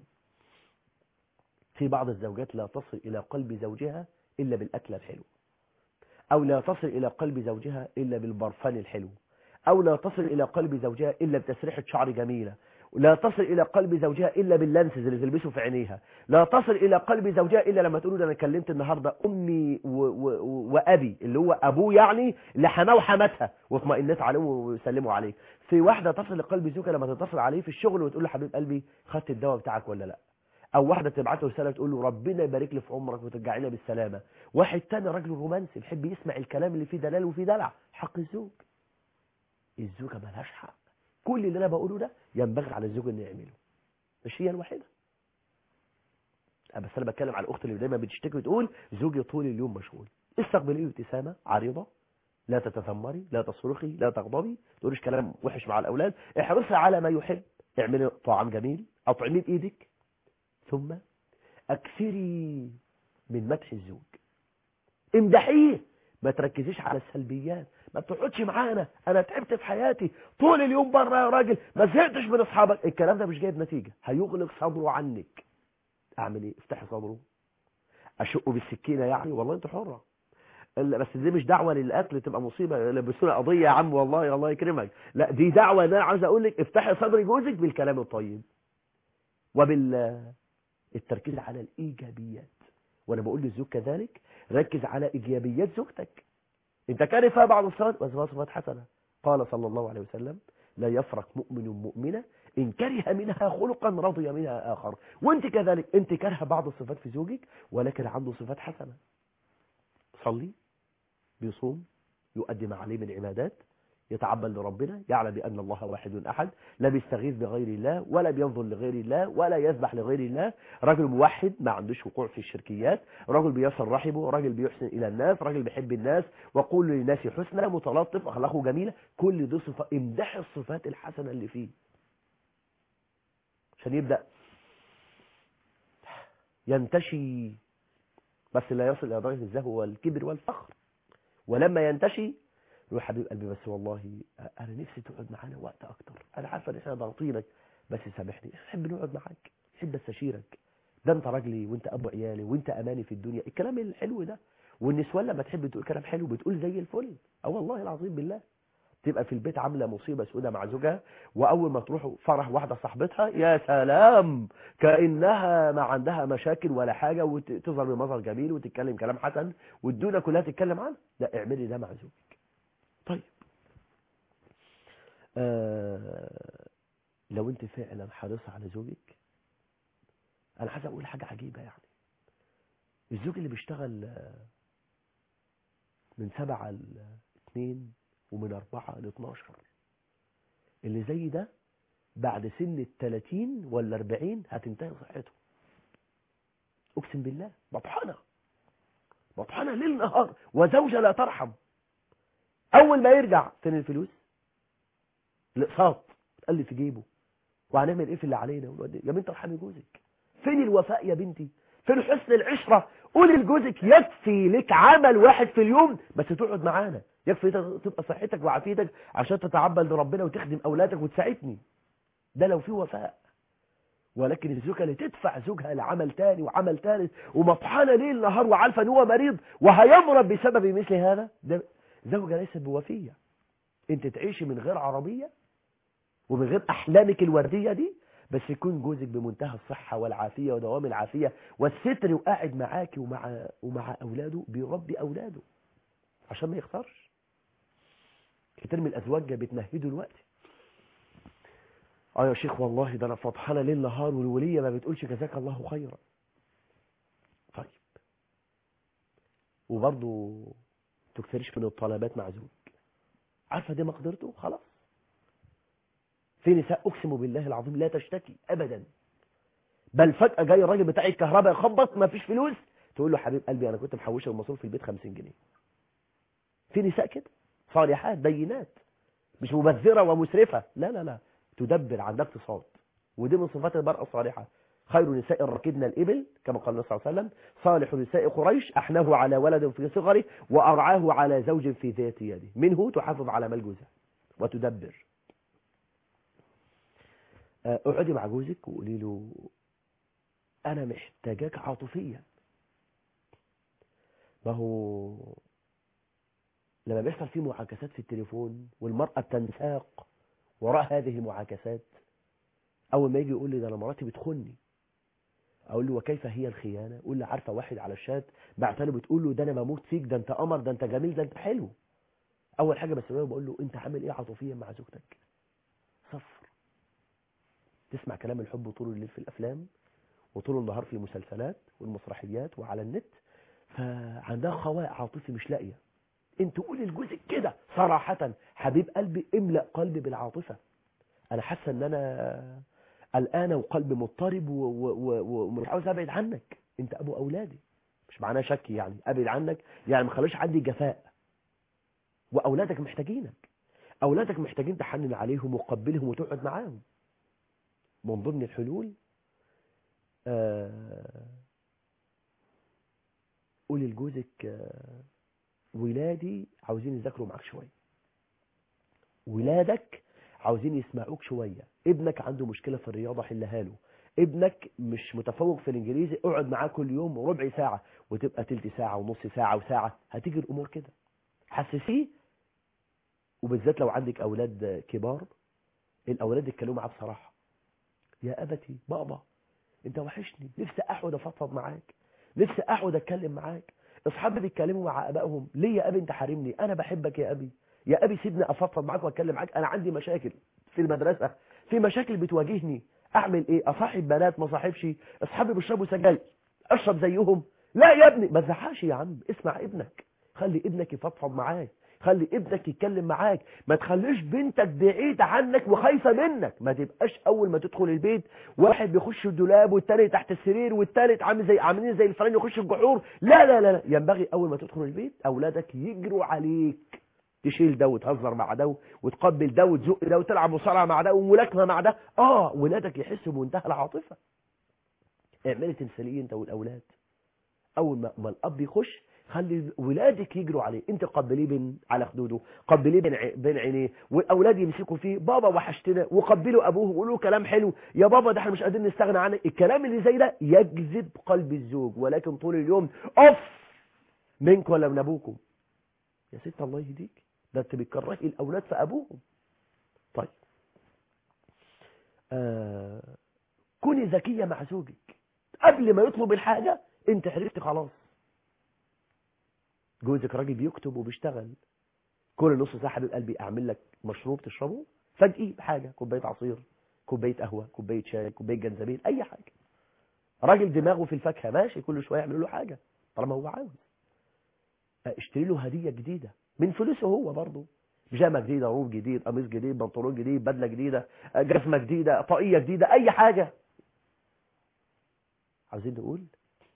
في بعض الزوجات لا تصل إلى قلب زوجها إلا بالأكل الحلو أو لا تصل إلى قلب زوجها إلا بالبرفان الحلو أو لا تصل إلى قلب زوجها إلا بتسريحة شعر جميلة لا تصل إلى قلب زوجها إلا باللانسز اللي تلبسه في عينيها لا تصل إلى قلب زوجها إلا لما تقول ده أنا كلمت النهاردة أمي و... و... وأبي اللي هو أبوه يعني اللي حماه وحمتها واطمئنت عليه وسلموا عليه في واحدة تصل لقلب زوجها لما تتصل عليه في الشغل وتقول له حبيب قلبي خدت الدواء بتاعك ولا لا او واحده تبعت له رساله تقول له ربنا يبارك لي في عمرك وترجعينا بالسلامه واحد تاني راجل رومانسي بيحب يسمع الكلام اللي فيه دلال وفيه دلع حق الزوج الزوجه مالهاش حق كل اللي انا بقوله ده ينبغي على الزوج انه يعمله مش هي الوحيده بس انا بتكلم على الاخت اللي دايما بتشتكي وتقول زوجي طول اليوم مشغول استقبليه ابتسامه عريضه لا تتذمري لا تصرخي لا تغضبي تقوليش كلام وحش مع الاولاد احرصي على ما يحب اعملي طعام جميل اطعميه بايدك ثم اكثري من مدح الزوج امدحيه ما تركزيش على السلبيات ما تقعدش معانا انا تعبت في حياتي طول اليوم بره يا راجل ما زهقتش من اصحابك الكلام ده مش جايب نتيجه هيغلق صدره عنك اعمل ايه افتحي صدره اشقه بالسكينه يعني والله انت حره بس دي مش دعوه للاكل تبقى مصيبه لبسونا قضيه يا عم والله الله يكرمك لا دي دعوه ان انا عاوز اقول لك افتحي صدر جوزك بالكلام الطيب وبال التركيز على الإيجابيات وأنا بقول للزوج كذلك ركز على إيجابيات زوجتك انت كان فيها بعض الصفات بس فيها صفات حسنة قال صلى الله عليه وسلم لا يفرق مؤمن مؤمنة إن كره منها خلقا رضي منها آخر وانت كذلك انت كره بعض الصفات في زوجك ولكن عنده صفات حسنة صلي بيصوم يؤدي ما عليه من عبادات يتعبد لربنا يعلم بأن الله واحد أحد لا بيستغيث بغير الله ولا بينظر لغير الله ولا يذبح لغير الله رجل موحد ما عندوش وقوع في الشركيات رجل بيصل رحمه رجل بيحسن إلى الناس رجل بيحب الناس وقول للناس حسنى متلطف أخلاقه جميلة كل دي صفات امدح الصفات الحسنة اللي فيه عشان يبدأ ينتشي بس لا يصل إلى درجة الزهو والكبر والفخر ولما ينتشي يقول حبيب قلبي بس والله انا نفسي تقعد معانا وقت اكتر انا عارفه ان احنا ضاغطينك بس سامحني احب نقعد معاك احب استشيرك ده انت راجلي وانت ابو عيالي وانت اماني في الدنيا الكلام الحلو ده والنسوان لما تحب تقول كلام حلو بتقول زي الفل اه والله العظيم بالله تبقى في البيت عامله مصيبه سوداء مع زوجها واول ما تروح فرح واحده صاحبتها يا سلام كانها ما عندها مشاكل ولا حاجه وتظهر بمظهر جميل وتتكلم كلام حسن والدنيا كلها تتكلم عنه لا اعملي ده مع زوجك طيب آه لو انت فعلا حريصة على زوجك انا عايز اقول حاجة عجيبة يعني الزوج اللي بيشتغل من سبعة لاثنين ومن اربعة لاثناشر اللي زي ده بعد سن التلاتين ولا اربعين هتنتهي صحته اقسم بالله مطحنة مطحنة ليل نهار وزوجة لا ترحم اول ما يرجع فين الفلوس الاقساط تقلب في جيبه وهنعمل ايه في اللي علينا يا بنت ارحمي جوزك فين الوفاء يا بنتي فين حسن العشرة قولي لجوزك يكفي لك عمل واحد في اليوم بس تقعد معانا يكفي تبقى صحتك وعافيتك عشان تتعبد لربنا وتخدم أولادك وتساعدني ده لو في وفاء ولكن الزوجة اللي تدفع زوجها لعمل تاني وعمل ثالث ومطحنة ليل نهار وعارفة ان هو مريض وهيمرض بسبب مثل هذا ده زوجة ليست بوفية انت تعيشي من غير عربية ومن غير احلامك الوردية دي بس يكون جوزك بمنتهى الصحة والعافية ودوام العافية والستر وقاعد معاكي ومع ومع اولاده بيربي اولاده عشان ما يخسرش كتير من الازواج بتمهدوا الوقت اه يا شيخ والله ده انا فطحانه ليل نهار والوليه ما بتقولش جزاك الله خيرا طيب وبرضه تكثرش من الطلبات مع زوج عارفه دي مقدرته خلاص في نساء اقسم بالله العظيم لا تشتكي ابدا بل فجاه جاي الراجل بتاع الكهرباء يخبط ما فيش فلوس تقول له حبيب قلبي انا كنت محوشه المصروف في البيت 50 جنيه في نساء كده صالحات بينات مش مبذره ومسرفه لا لا لا تدبر عندها اقتصاد ودي من صفات المرأة الصالحة خير نساء ركبنا الإبل كما قال النبي صلى الله عليه وسلم صالح نساء قريش أحناه على ولد في صغره وأرعاه على زوج في ذات يده منه تحافظ على مال جوزها وتدبر اقعدي مع جوزك وقولي له أنا محتاجاك عاطفيا ما هو لما بيحصل فيه معاكسات في التليفون والمرأة بتنساق وراء هذه المعاكسات اول ما يجي يقول لي ده انا مراتي بتخني اقول له وكيف هي الخيانه يقول لي عارفه واحد على الشات بعتله بتقول له ده انا بموت فيك ده انت قمر ده انت جميل ده انت حلو اول حاجه بس بقول له انت عامل ايه عاطفيا مع زوجتك صفر تسمع كلام الحب طول الليل في الافلام وطول النهار في المسلسلات والمسرحيات وعلى النت فعندها خواء عاطفي مش لاقيه انت قولي لجوزك كده صراحة حبيب قلبي املأ قلبي بالعاطفة انا حاسة ان انا قلقانة وقلبي مضطرب ومش عاوز ابعد عنك انت ابو اولادي مش معناه شك يعني ابعد عنك يعني ما خليش عندي جفاء واولادك محتاجينك اولادك محتاجين تحنن عليهم وقبلهم وتقعد معاهم من ضمن الحلول آه قولي لجوزك آه ولادي عاوزين يذاكروا معاك شوية ولادك عاوزين يسمعوك شوية ابنك عنده مشكلة في الرياضة حلها له ابنك مش متفوق في الانجليزي اقعد معاه كل يوم ربع ساعة وتبقى تلت ساعة ونص ساعة وساعة هتيجي الامور كده حسسيه وبالذات لو عندك اولاد كبار الاولاد يتكلموا معاه بصراحة يا ابتي بابا انت وحشني نفسي اقعد افضفض معاك نفسي اقعد اتكلم معاك اصحابي بيتكلموا مع ابائهم ليه يا ابي انت حارمني انا بحبك يا ابي يا ابي سيبني افضفض معاك واتكلم معاك انا عندي مشاكل في المدرسه في مشاكل بتواجهني اعمل ايه اصاحب بنات ما صاحبش اصحابي بيشربوا سجاير اشرب زيهم لا يا ابني ما تزعقش يا عم اسمع ابنك خلي ابنك يفضفض معاك خلي ابنك يتكلم معاك ما تخليش بنتك بعيد عنك وخايفه منك ما تبقاش اول ما تدخل البيت واحد بيخش الدولاب والتاني تحت السرير والتالت عامل زي عاملين زي الفرن يخش الجحور لا لا لا لا ينبغي اول ما تدخل البيت اولادك يجروا عليك تشيل ده وتهزر مع ده وتقبل ده وتزق ده وتلعب مصارعه مع ده وملاكمه مع ده اه ولادك يحسوا بمنتهى العاطفه اعملي تمثيليه انت والاولاد اول ما, ما الاب يخش خلي ولادك يجروا عليه انت قبليه بين على خدوده قبليه بين بين عينيه والاولاد يمسكوا فيه بابا وحشتنا وقبلوا ابوه وقولوا كلام حلو يا بابا ده احنا مش قادرين نستغنى عنك الكلام اللي زي ده يجذب قلب الزوج ولكن طول اليوم اوف منكم ولا من ابوكم يا ست الله يهديك ده انت بتكرهي الاولاد في ابوهم طيب آه كوني ذكيه مع زوجك قبل ما يطلب الحاجه انت عرفت خلاص جوزك راجل بيكتب وبيشتغل كل نص ساعه حبيب قلبي اعمل لك مشروب تشربه فجئي بحاجه كوبايه عصير كوبايه قهوه كوبايه شاي كوبايه جنزبيل اي حاجه راجل دماغه في الفاكهه ماشي كل شويه يعملوا له حاجه طالما هو عاوز اشتري له هديه جديده من فلوسه هو برضه بيجامه جديده روب جديد قميص جديد بنطلون جديد بدله جديده جزمه جديده طاقيه جديده اي حاجه عاوزين نقول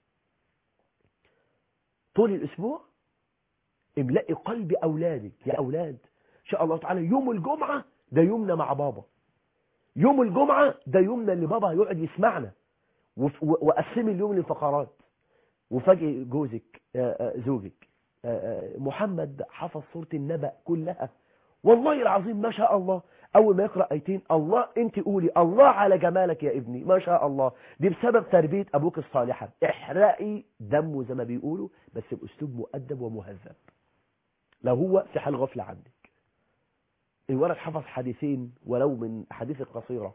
طول الاسبوع املئي قلب اولادك يا اولاد ان شاء الله تعالى يوم الجمعه ده يومنا مع بابا يوم الجمعه ده يومنا اللي بابا هيقعد يسمعنا وف- و- وقسمي اليوم لفقرات وفاجئ جوزك آه، آه، زوجك آه، آه، محمد حفظ سورة النبأ كلها والله العظيم ما شاء الله أول ما يقرأ آيتين الله أنت قولي الله على جمالك يا ابني ما شاء الله دي بسبب تربية أبوك الصالحة احرقي دمه زي ما بيقولوا بس بأسلوب مؤدب ومهذب لو هو في حال غفلة عندك الولد حفظ حديثين ولو من حديث قصيرة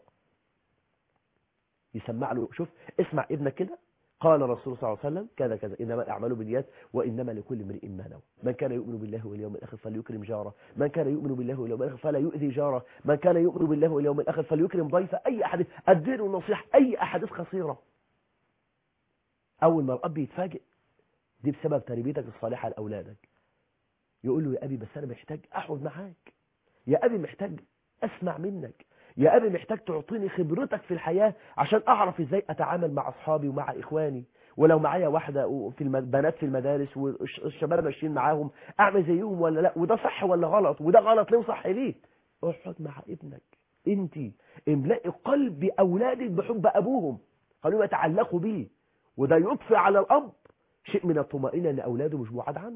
يسمع له شوف اسمع ابنك كده قال الرسول صلى الله عليه وسلم كذا كذا انما الاعمال بالنيات وانما لكل امرئ ما نوى من كان يؤمن بالله واليوم الاخر فليكرم جاره من كان يؤمن بالله واليوم الاخر فلا يؤذي جاره من كان يؤمن بالله واليوم الاخر فليكرم ضيفه اي احد الدين والنصيحه اي احاديث قصيره اول ما الاب يتفاجئ دي بسبب تربيتك الصالحه لاولادك يقول له يا ابي بس انا محتاج اقعد معاك يا ابي محتاج اسمع منك يا ابي محتاج تعطيني خبرتك في الحياة عشان اعرف ازاي اتعامل مع اصحابي ومع اخواني ولو معايا واحدة في الم- بنات في المدارس والشباب ماشيين معاهم اعمل زيهم ولا لا وده صح ولا غلط وده غلط ليه وصح ليه اقعد مع ابنك انت املئي قلب اولادك بحب ابوهم خلوهم يتعلقوا بيه وده يضفي على الاب شيء من الطمأنينة ان اولاده مش بعاد عنه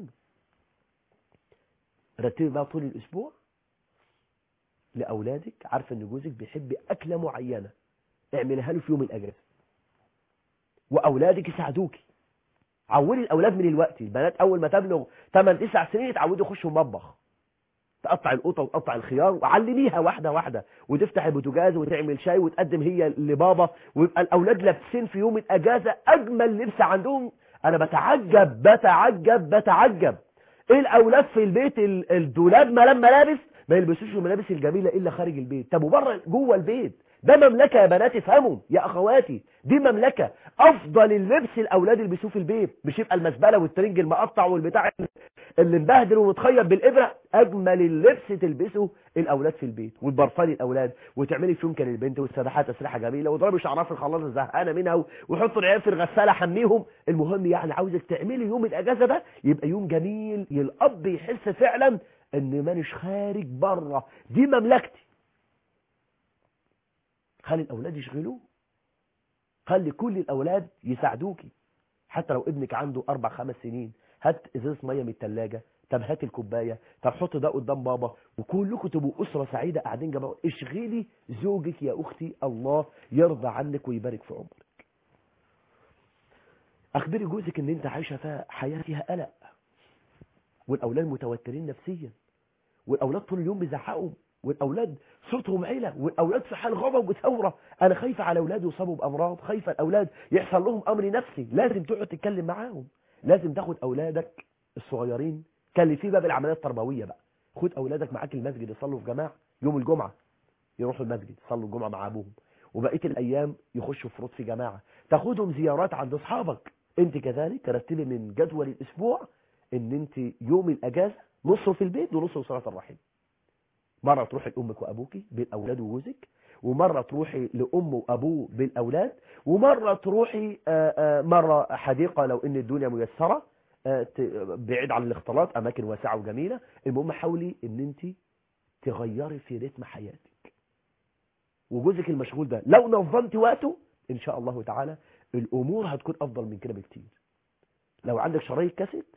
رتبي بقى طول الاسبوع لاولادك عارفه ان جوزك بيحب اكله معينه اعملها له في يوم الاجازه واولادك يساعدوكي عودي الاولاد من الوقت البنات اول ما تبلغ 8 9 سنين يتعودوا يخشوا المطبخ تقطع القطه وتقطع الخيار وعلميها واحده واحده وتفتح البوتاجاز وتعمل شاي وتقدم هي لبابا ويبقى الاولاد لابسين في يوم الاجازه اجمل لبس عندهم انا بتعجب بتعجب بتعجب ايه الاولاد في البيت ال- الدولاب ملام ملابس ما يلبسوش الملابس الجميله الا خارج البيت طب وبره جوه البيت ده مملكه يا بنات افهموا يا اخواتي دي مملكه افضل اللبس الاولاد يلبسوه في البيت مش يبقى المزبله والترنج المقطع والبتاع اللي مبهدل ومتخيط بالابره اجمل اللبس تلبسه الاولاد في البيت وتبرفلي الاولاد وتعملي فيهم كان البنت والسباحات تسريحه جميله وضربي شعرها في الخلاط الزهقانه منها وحطوا العيال في الغساله حميهم المهم يعني عاوزك تعملي يوم الاجازه ده يبقى يوم جميل الاب يحس فعلا ان مانيش خارج بره دي مملكتي خلي الاولاد يشغلوه خلي كل الاولاد يساعدوكي حتى لو ابنك عنده اربع خمس سنين هات ازازه ميه من الثلاجه طب هات الكوبايه طب حط ده قدام بابا وكلكم تبقوا اسره سعيده قاعدين جنب بعض. اشغلي زوجك يا اختي الله يرضى عنك ويبارك في عمرك اخبري جوزك ان انت عايشه فيها حياه فيها قلق والاولاد متوترين نفسيا والاولاد طول اليوم بيزعقوا والاولاد صوتهم عيله والاولاد في حال غضب وثوره انا خايفه على اولادي يصابوا بامراض خايفه الاولاد يحصل لهم امر نفسي لازم تقعد تتكلم معاهم لازم تاخد اولادك الصغيرين كلفيه بقى بالعمليه التربويه بقى خد اولادك معاك المسجد يصلوا في جماعه يوم الجمعه يروحوا المسجد يصلوا الجمعه مع ابوهم وبقيه الايام يخشوا فروض في جماعه تاخدهم زيارات عند اصحابك انت كذلك رتبي من جدول الاسبوع ان انت يوم الاجازه نصه في البيت ونصه صلاه الرحم مرة تروحي لأمك وأبوكي بالأولاد وجوزك ومرة تروحي لأم وأبوه بالأولاد ومرة تروحي آه، آه، مرة حديقة لو إن الدنيا ميسرة آه، ت- بعيد عن الاختلاط أماكن واسعة وجميلة المهم حاولي إن أنت تغيري في رتم حياتك وجوزك المشغول ده لو نظمت وقته إن شاء الله تعالى الأمور هتكون أفضل من كده بكتير لو عندك شرايط كاسيت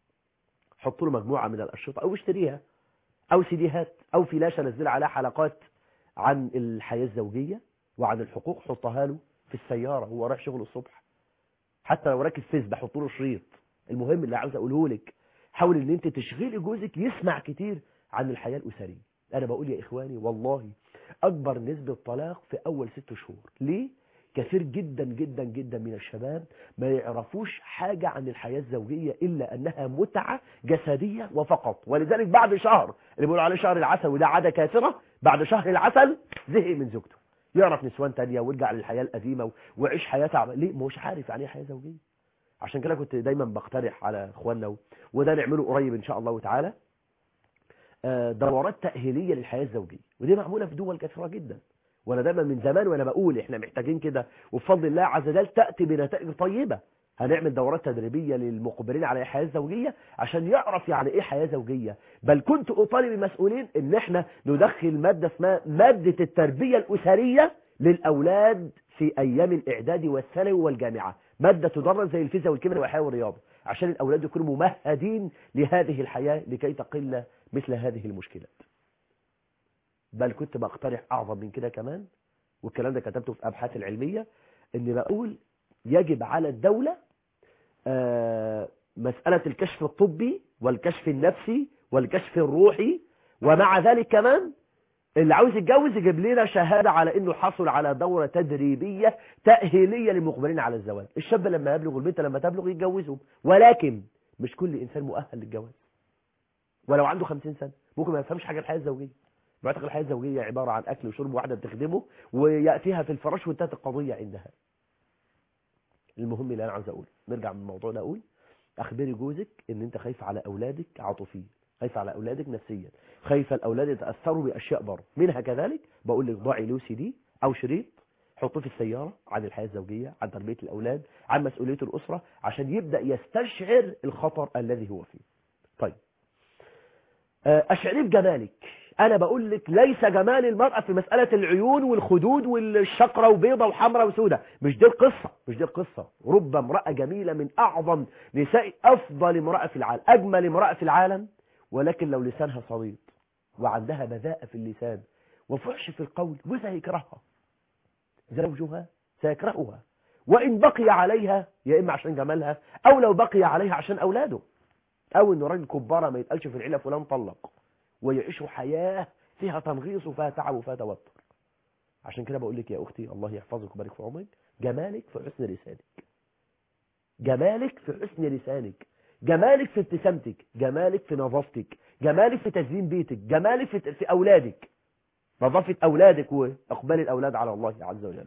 حط له مجموعة من الأشرطة أو اشتريها او سيديهات او فلاشة نزل عليها حلقات عن الحياة الزوجية وعن الحقوق حطها له في السيارة هو رايح شغل الصبح حتى لو راكب فيسبا حط له شريط المهم اللي عاوز اقوله لك حاول ان انت تشغلي جوزك يسمع كتير عن الحياة الاسرية انا بقول يا اخواني والله اكبر نسبة طلاق في اول ست شهور ليه كثير جدا جدا جدا من الشباب ما يعرفوش حاجة عن الحياة الزوجية إلا أنها متعة جسدية وفقط ولذلك بعد شهر اللي بيقولوا عليه شهر العسل وده عادة كافرة بعد شهر العسل زهق من زوجته يعرف نسوان تانية ويرجع للحياة القديمة و- ويعيش حياة تعب ليه ما هوش عارف يعني ايه حياة زوجية عشان كده كنت دايما بقترح على اخواننا و- وده نعمله قريب ان شاء الله تعالى آه، دورات تأهيلية للحياة الزوجية ودي معمولة في دول كثيرة جدا وانا دايما من زمان وانا بقول احنا محتاجين كده وبفضل الله عز وجل تأتي بنتائج طيبة هنعمل دورات تدريبية للمقبلين على الحياة الزوجية عشان يعرف يعني ايه حياة زوجية بل كنت اطالب المسؤولين ان احنا ندخل مادة اسمها مادة التربية الاسرية للاولاد في أيام الإعداد والثانوي والجامعة مادة تدرس زي الفيزياء والكيمياء والحياة والرياضة عشان الأولاد يكونوا ممهدين لهذه الحياة لكي تقل مثل هذه المشكلات بل كنت بقترح أعظم من كده كمان والكلام ده كتبته في أبحاث العلمية إني بقول يجب على الدولة آه، مسألة الكشف الطبي والكشف النفسي والكشف الروحي ومع ذلك كمان اللي عاوز يتجوز يجيب لنا شهادة على انه حصل على دورة تدريبية تأهيلية للمقبلين على الزواج الشاب لما يبلغ والبنت لما تبلغ يتجوزهم ولكن مش كل انسان مؤهل للجواز ولو عنده 50 سنة ممكن ما يفهمش حاجة الحياة الزوجية بيعتقد الحياة الزوجية عبارة عن أكل وشرب واحدة بتخدمه ويأتيها في الفراش وانتهت القضية عندها المهم اللي أنا عاوز أقول نرجع من الموضوع ده أقول أخبري جوزك إن أنت خايف على أولادك عاطفيا خايف على أولادك نفسيا خايف الأولاد يتأثروا بأشياء بره منها كذلك بقول لك ضعي له سي دي أو شريط حطه في السيارة عن الحياة الزوجية عن تربية الأولاد عن مسؤولية الأسرة عشان يبدأ يستشعر الخطر الذي هو فيه طيب آه، أشعري بجمالك أنا بقول لك ليس جمال المرأة في مسألة العيون والخدود والشقرة وبيضة وحمرة وسودة مش دي القصة مش دي القصة رب امرأة جميلة من أعظم نساء أفضل امرأة في العالم أجمل امرأة في العالم ولكن لو لسانها صديد وعندها بذاءة في اللسان وفحش في القول جوزها يكرهها زوجها سيكرهها وإن بقي عليها يا إما عشان جمالها أو لو بقي عليها عشان أولاده أو إنه راجل كبارة ما يتقالش في العيلة فلان طلق ويعيشوا حياة فيها تنغيص وفيها تعب وفيها توتر عشان كده بقول لك يا أختي الله يحفظك ويبارك في عمرك جمالك في حسن لسانك جمالك في حسن لسانك جمالك في ابتسامتك جمالك في نظافتك جمالك في تزيين بيتك جمالك في, في أولادك نظافة أولادك وإقبال الأولاد على الله عز وجل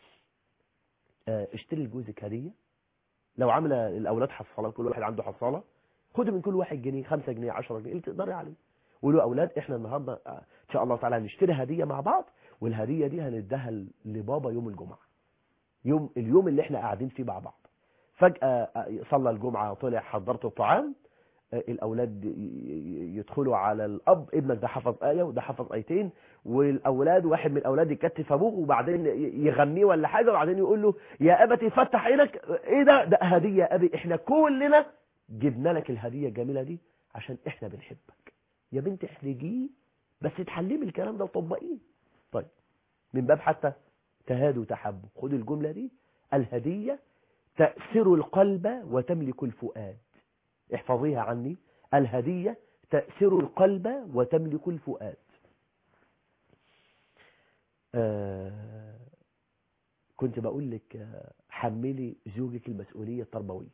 آه، اشتري لجوزك هدية لو عمل الأولاد حصالة كل واحد عنده حصالة خد من كل واحد جنيه خمسة جنيه عشرة جنيه اللي تقدري عليه وقولوا أولاد إحنا النهاردة آه، إن شاء الله تعالى هنشتري هدية مع بعض والهدية دي هنديها لبابا يوم الجمعة يوم اليوم اللي إحنا قاعدين فيه مع بعض فجأة آه، صلى الجمعة طلع حضرت الطعام آه، الأولاد ي- ي- يدخلوا على الأب ابنك ده حفظ آية وده حفظ آيتين والأولاد واحد من الأولاد يكتف أبوه وبعدين ي- يغنيه ولا حاجة وبعدين يقول له يا أبتي فتح عينك إيه ده ده هدية يا أبي إحنا كلنا جبنا لك الهدية الجميلة دي عشان إحنا بنحبك يا بنت احرجيه بس اتعلمي الكلام ده وطبقيه طيب من باب حتى تهادوا تحبوا خد الجملة دي الهدية تأثر القلب وتملك الفؤاد احفظيها عني الهدية تأثر القلب وتملك الفؤاد آه كنت بقول لك آه، حملي زوجك المسؤولية التربوية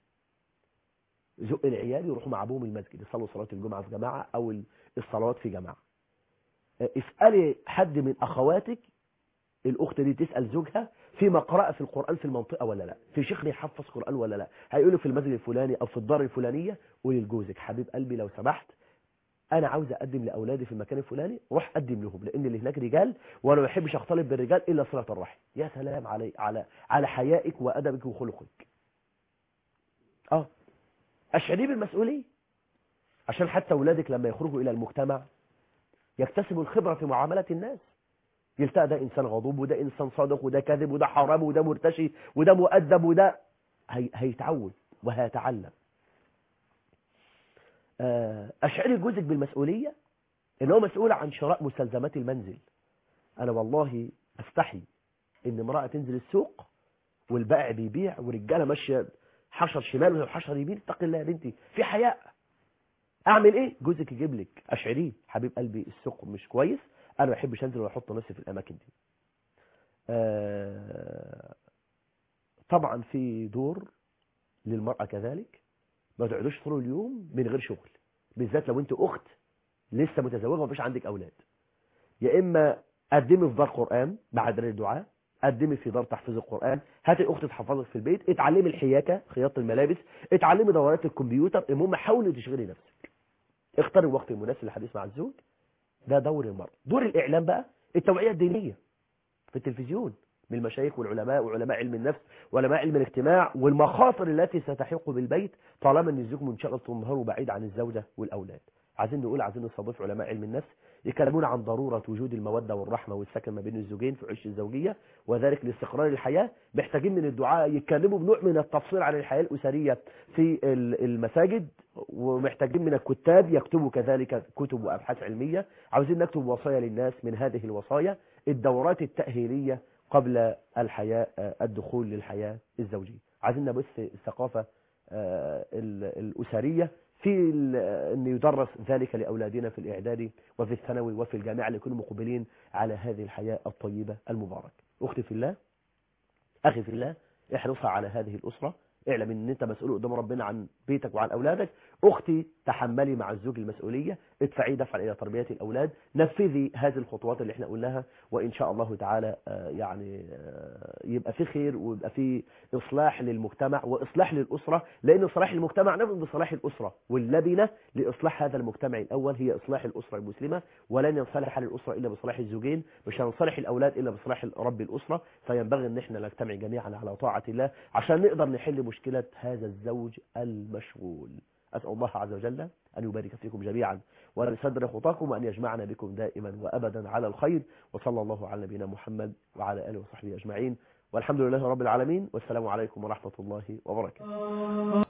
زق العيال يروحوا مع ابوهم المسجد يصلوا صلاة الجمعة في جماعة او ال- الصلوات في جماعة آه، اسألي حد من اخواتك الاخت دي تسأل زوجها في مقرأة في القرآن في المنطقة ولا لا في شيخ بيحفظ قرآن ولا لا هيقولوا في المسجد الفلاني او في الدار الفلانية قولي لجوزك حبيب قلبي لو سمحت انا عاوز اقدم لاولادي في المكان الفلاني روح قدم لهم لان اللي هناك رجال وانا ما بحبش اختلط بالرجال الا صله الرحم يا سلام علي على على حيائك وادبك وخلقك اه اشعريه بالمسؤوليه عشان حتى اولادك لما يخرجوا الى المجتمع يكتسبوا الخبره في معامله الناس يلتقى ده انسان غضوب وده انسان صادق وده كاذب وده حرام وده مرتشي وده مؤدب وده هي... هيتعود وهيتعلم آه، اشعري جوزك بالمسؤوليه ان هو مسؤول عن شراء مستلزمات المنزل انا والله استحي ان امراه تنزل السوق والبائع بيبيع ورجاله ماشيه حشر شمال وحشر يمين اتق الله يا بنتي في حياء اعمل ايه جوزك يجيب لك اشعريه حبيب قلبي السوق مش كويس انا ما بحبش انزل واحط نفسي في الاماكن دي آه، طبعا في دور للمراه كذلك ما تقعدوش طول اليوم من غير شغل بالذات لو انت اخت لسه متزوجه ومفيش عندك اولاد يا اما قدمي في دار قران بعد الدعاء قدمي في دار تحفيظ القران هاتي اخت تحفظك في البيت اتعلمي الحياكه خياطه الملابس اتعلمي دورات الكمبيوتر المهم حاولي تشغلي نفسك اختاري الوقت المناسب للحديث مع الزوج ده دور المرأة دور الاعلام بقى التوعيه الدينيه في التلفزيون من المشايخ والعلماء وعلماء علم النفس وعلماء علم الاجتماع والمخاطر التي ستحيق بالبيت طالما ان الزوج منشغل طول النهار وبعيد عن الزوجه والاولاد عايزين نقول عايزين نستضيف علماء علم النفس يكلمون عن ضرورة وجود المودة والرحمة والسكن ما بين الزوجين في عيش الزوجية وذلك لاستقرار الحياة محتاجين من الدعاء يتكلموا بنوع من التفصيل عن الحياة الأسرية في المساجد ومحتاجين من الكتاب يكتبوا كذلك كتب وأبحاث علمية عاوزين نكتب وصايا للناس من هذه الوصايا الدورات التأهيلية قبل الحياة الدخول للحياة الزوجية عايزين نبث الثقافة الأسرية في أن يدرس ذلك لأولادنا في الإعدادي وفي الثانوي وفي الجامعة ليكونوا مقبلين على هذه الحياة الطيبة المباركة أختي في الله أخي في الله احرصها على هذه الأسرة اعلم ان انت مسؤول قدام ربنا عن بيتك وعن اولادك اختي تحملي مع الزوج المسؤولية ادفعي دفعا الى تربية الاولاد نفذي هذه الخطوات اللي احنا قلناها وان شاء الله تعالى يعني يبقى في خير ويبقى في اصلاح للمجتمع واصلاح للاسرة لان صلاح المجتمع نفذ بصلاح الاسرة واللبنة لاصلاح هذا المجتمع الاول هي اصلاح الاسرة المسلمة ولن ينصلح حال الاسرة الا بصلاح الزوجين مش هنصلح الاولاد الا بصلاح رب الاسرة فينبغي ان احنا نجتمع جميعا على طاعة الله عشان نقدر نحل مشكلة هذا الزوج المشغول أسأل الله عز وجل أن يبارك فيكم جميعا وأن يسدر خطاكم وأن يجمعنا بكم دائما وأبدا على الخير وصلى الله على نبينا محمد وعلى آله وصحبه أجمعين والحمد لله رب العالمين والسلام عليكم ورحمة الله وبركاته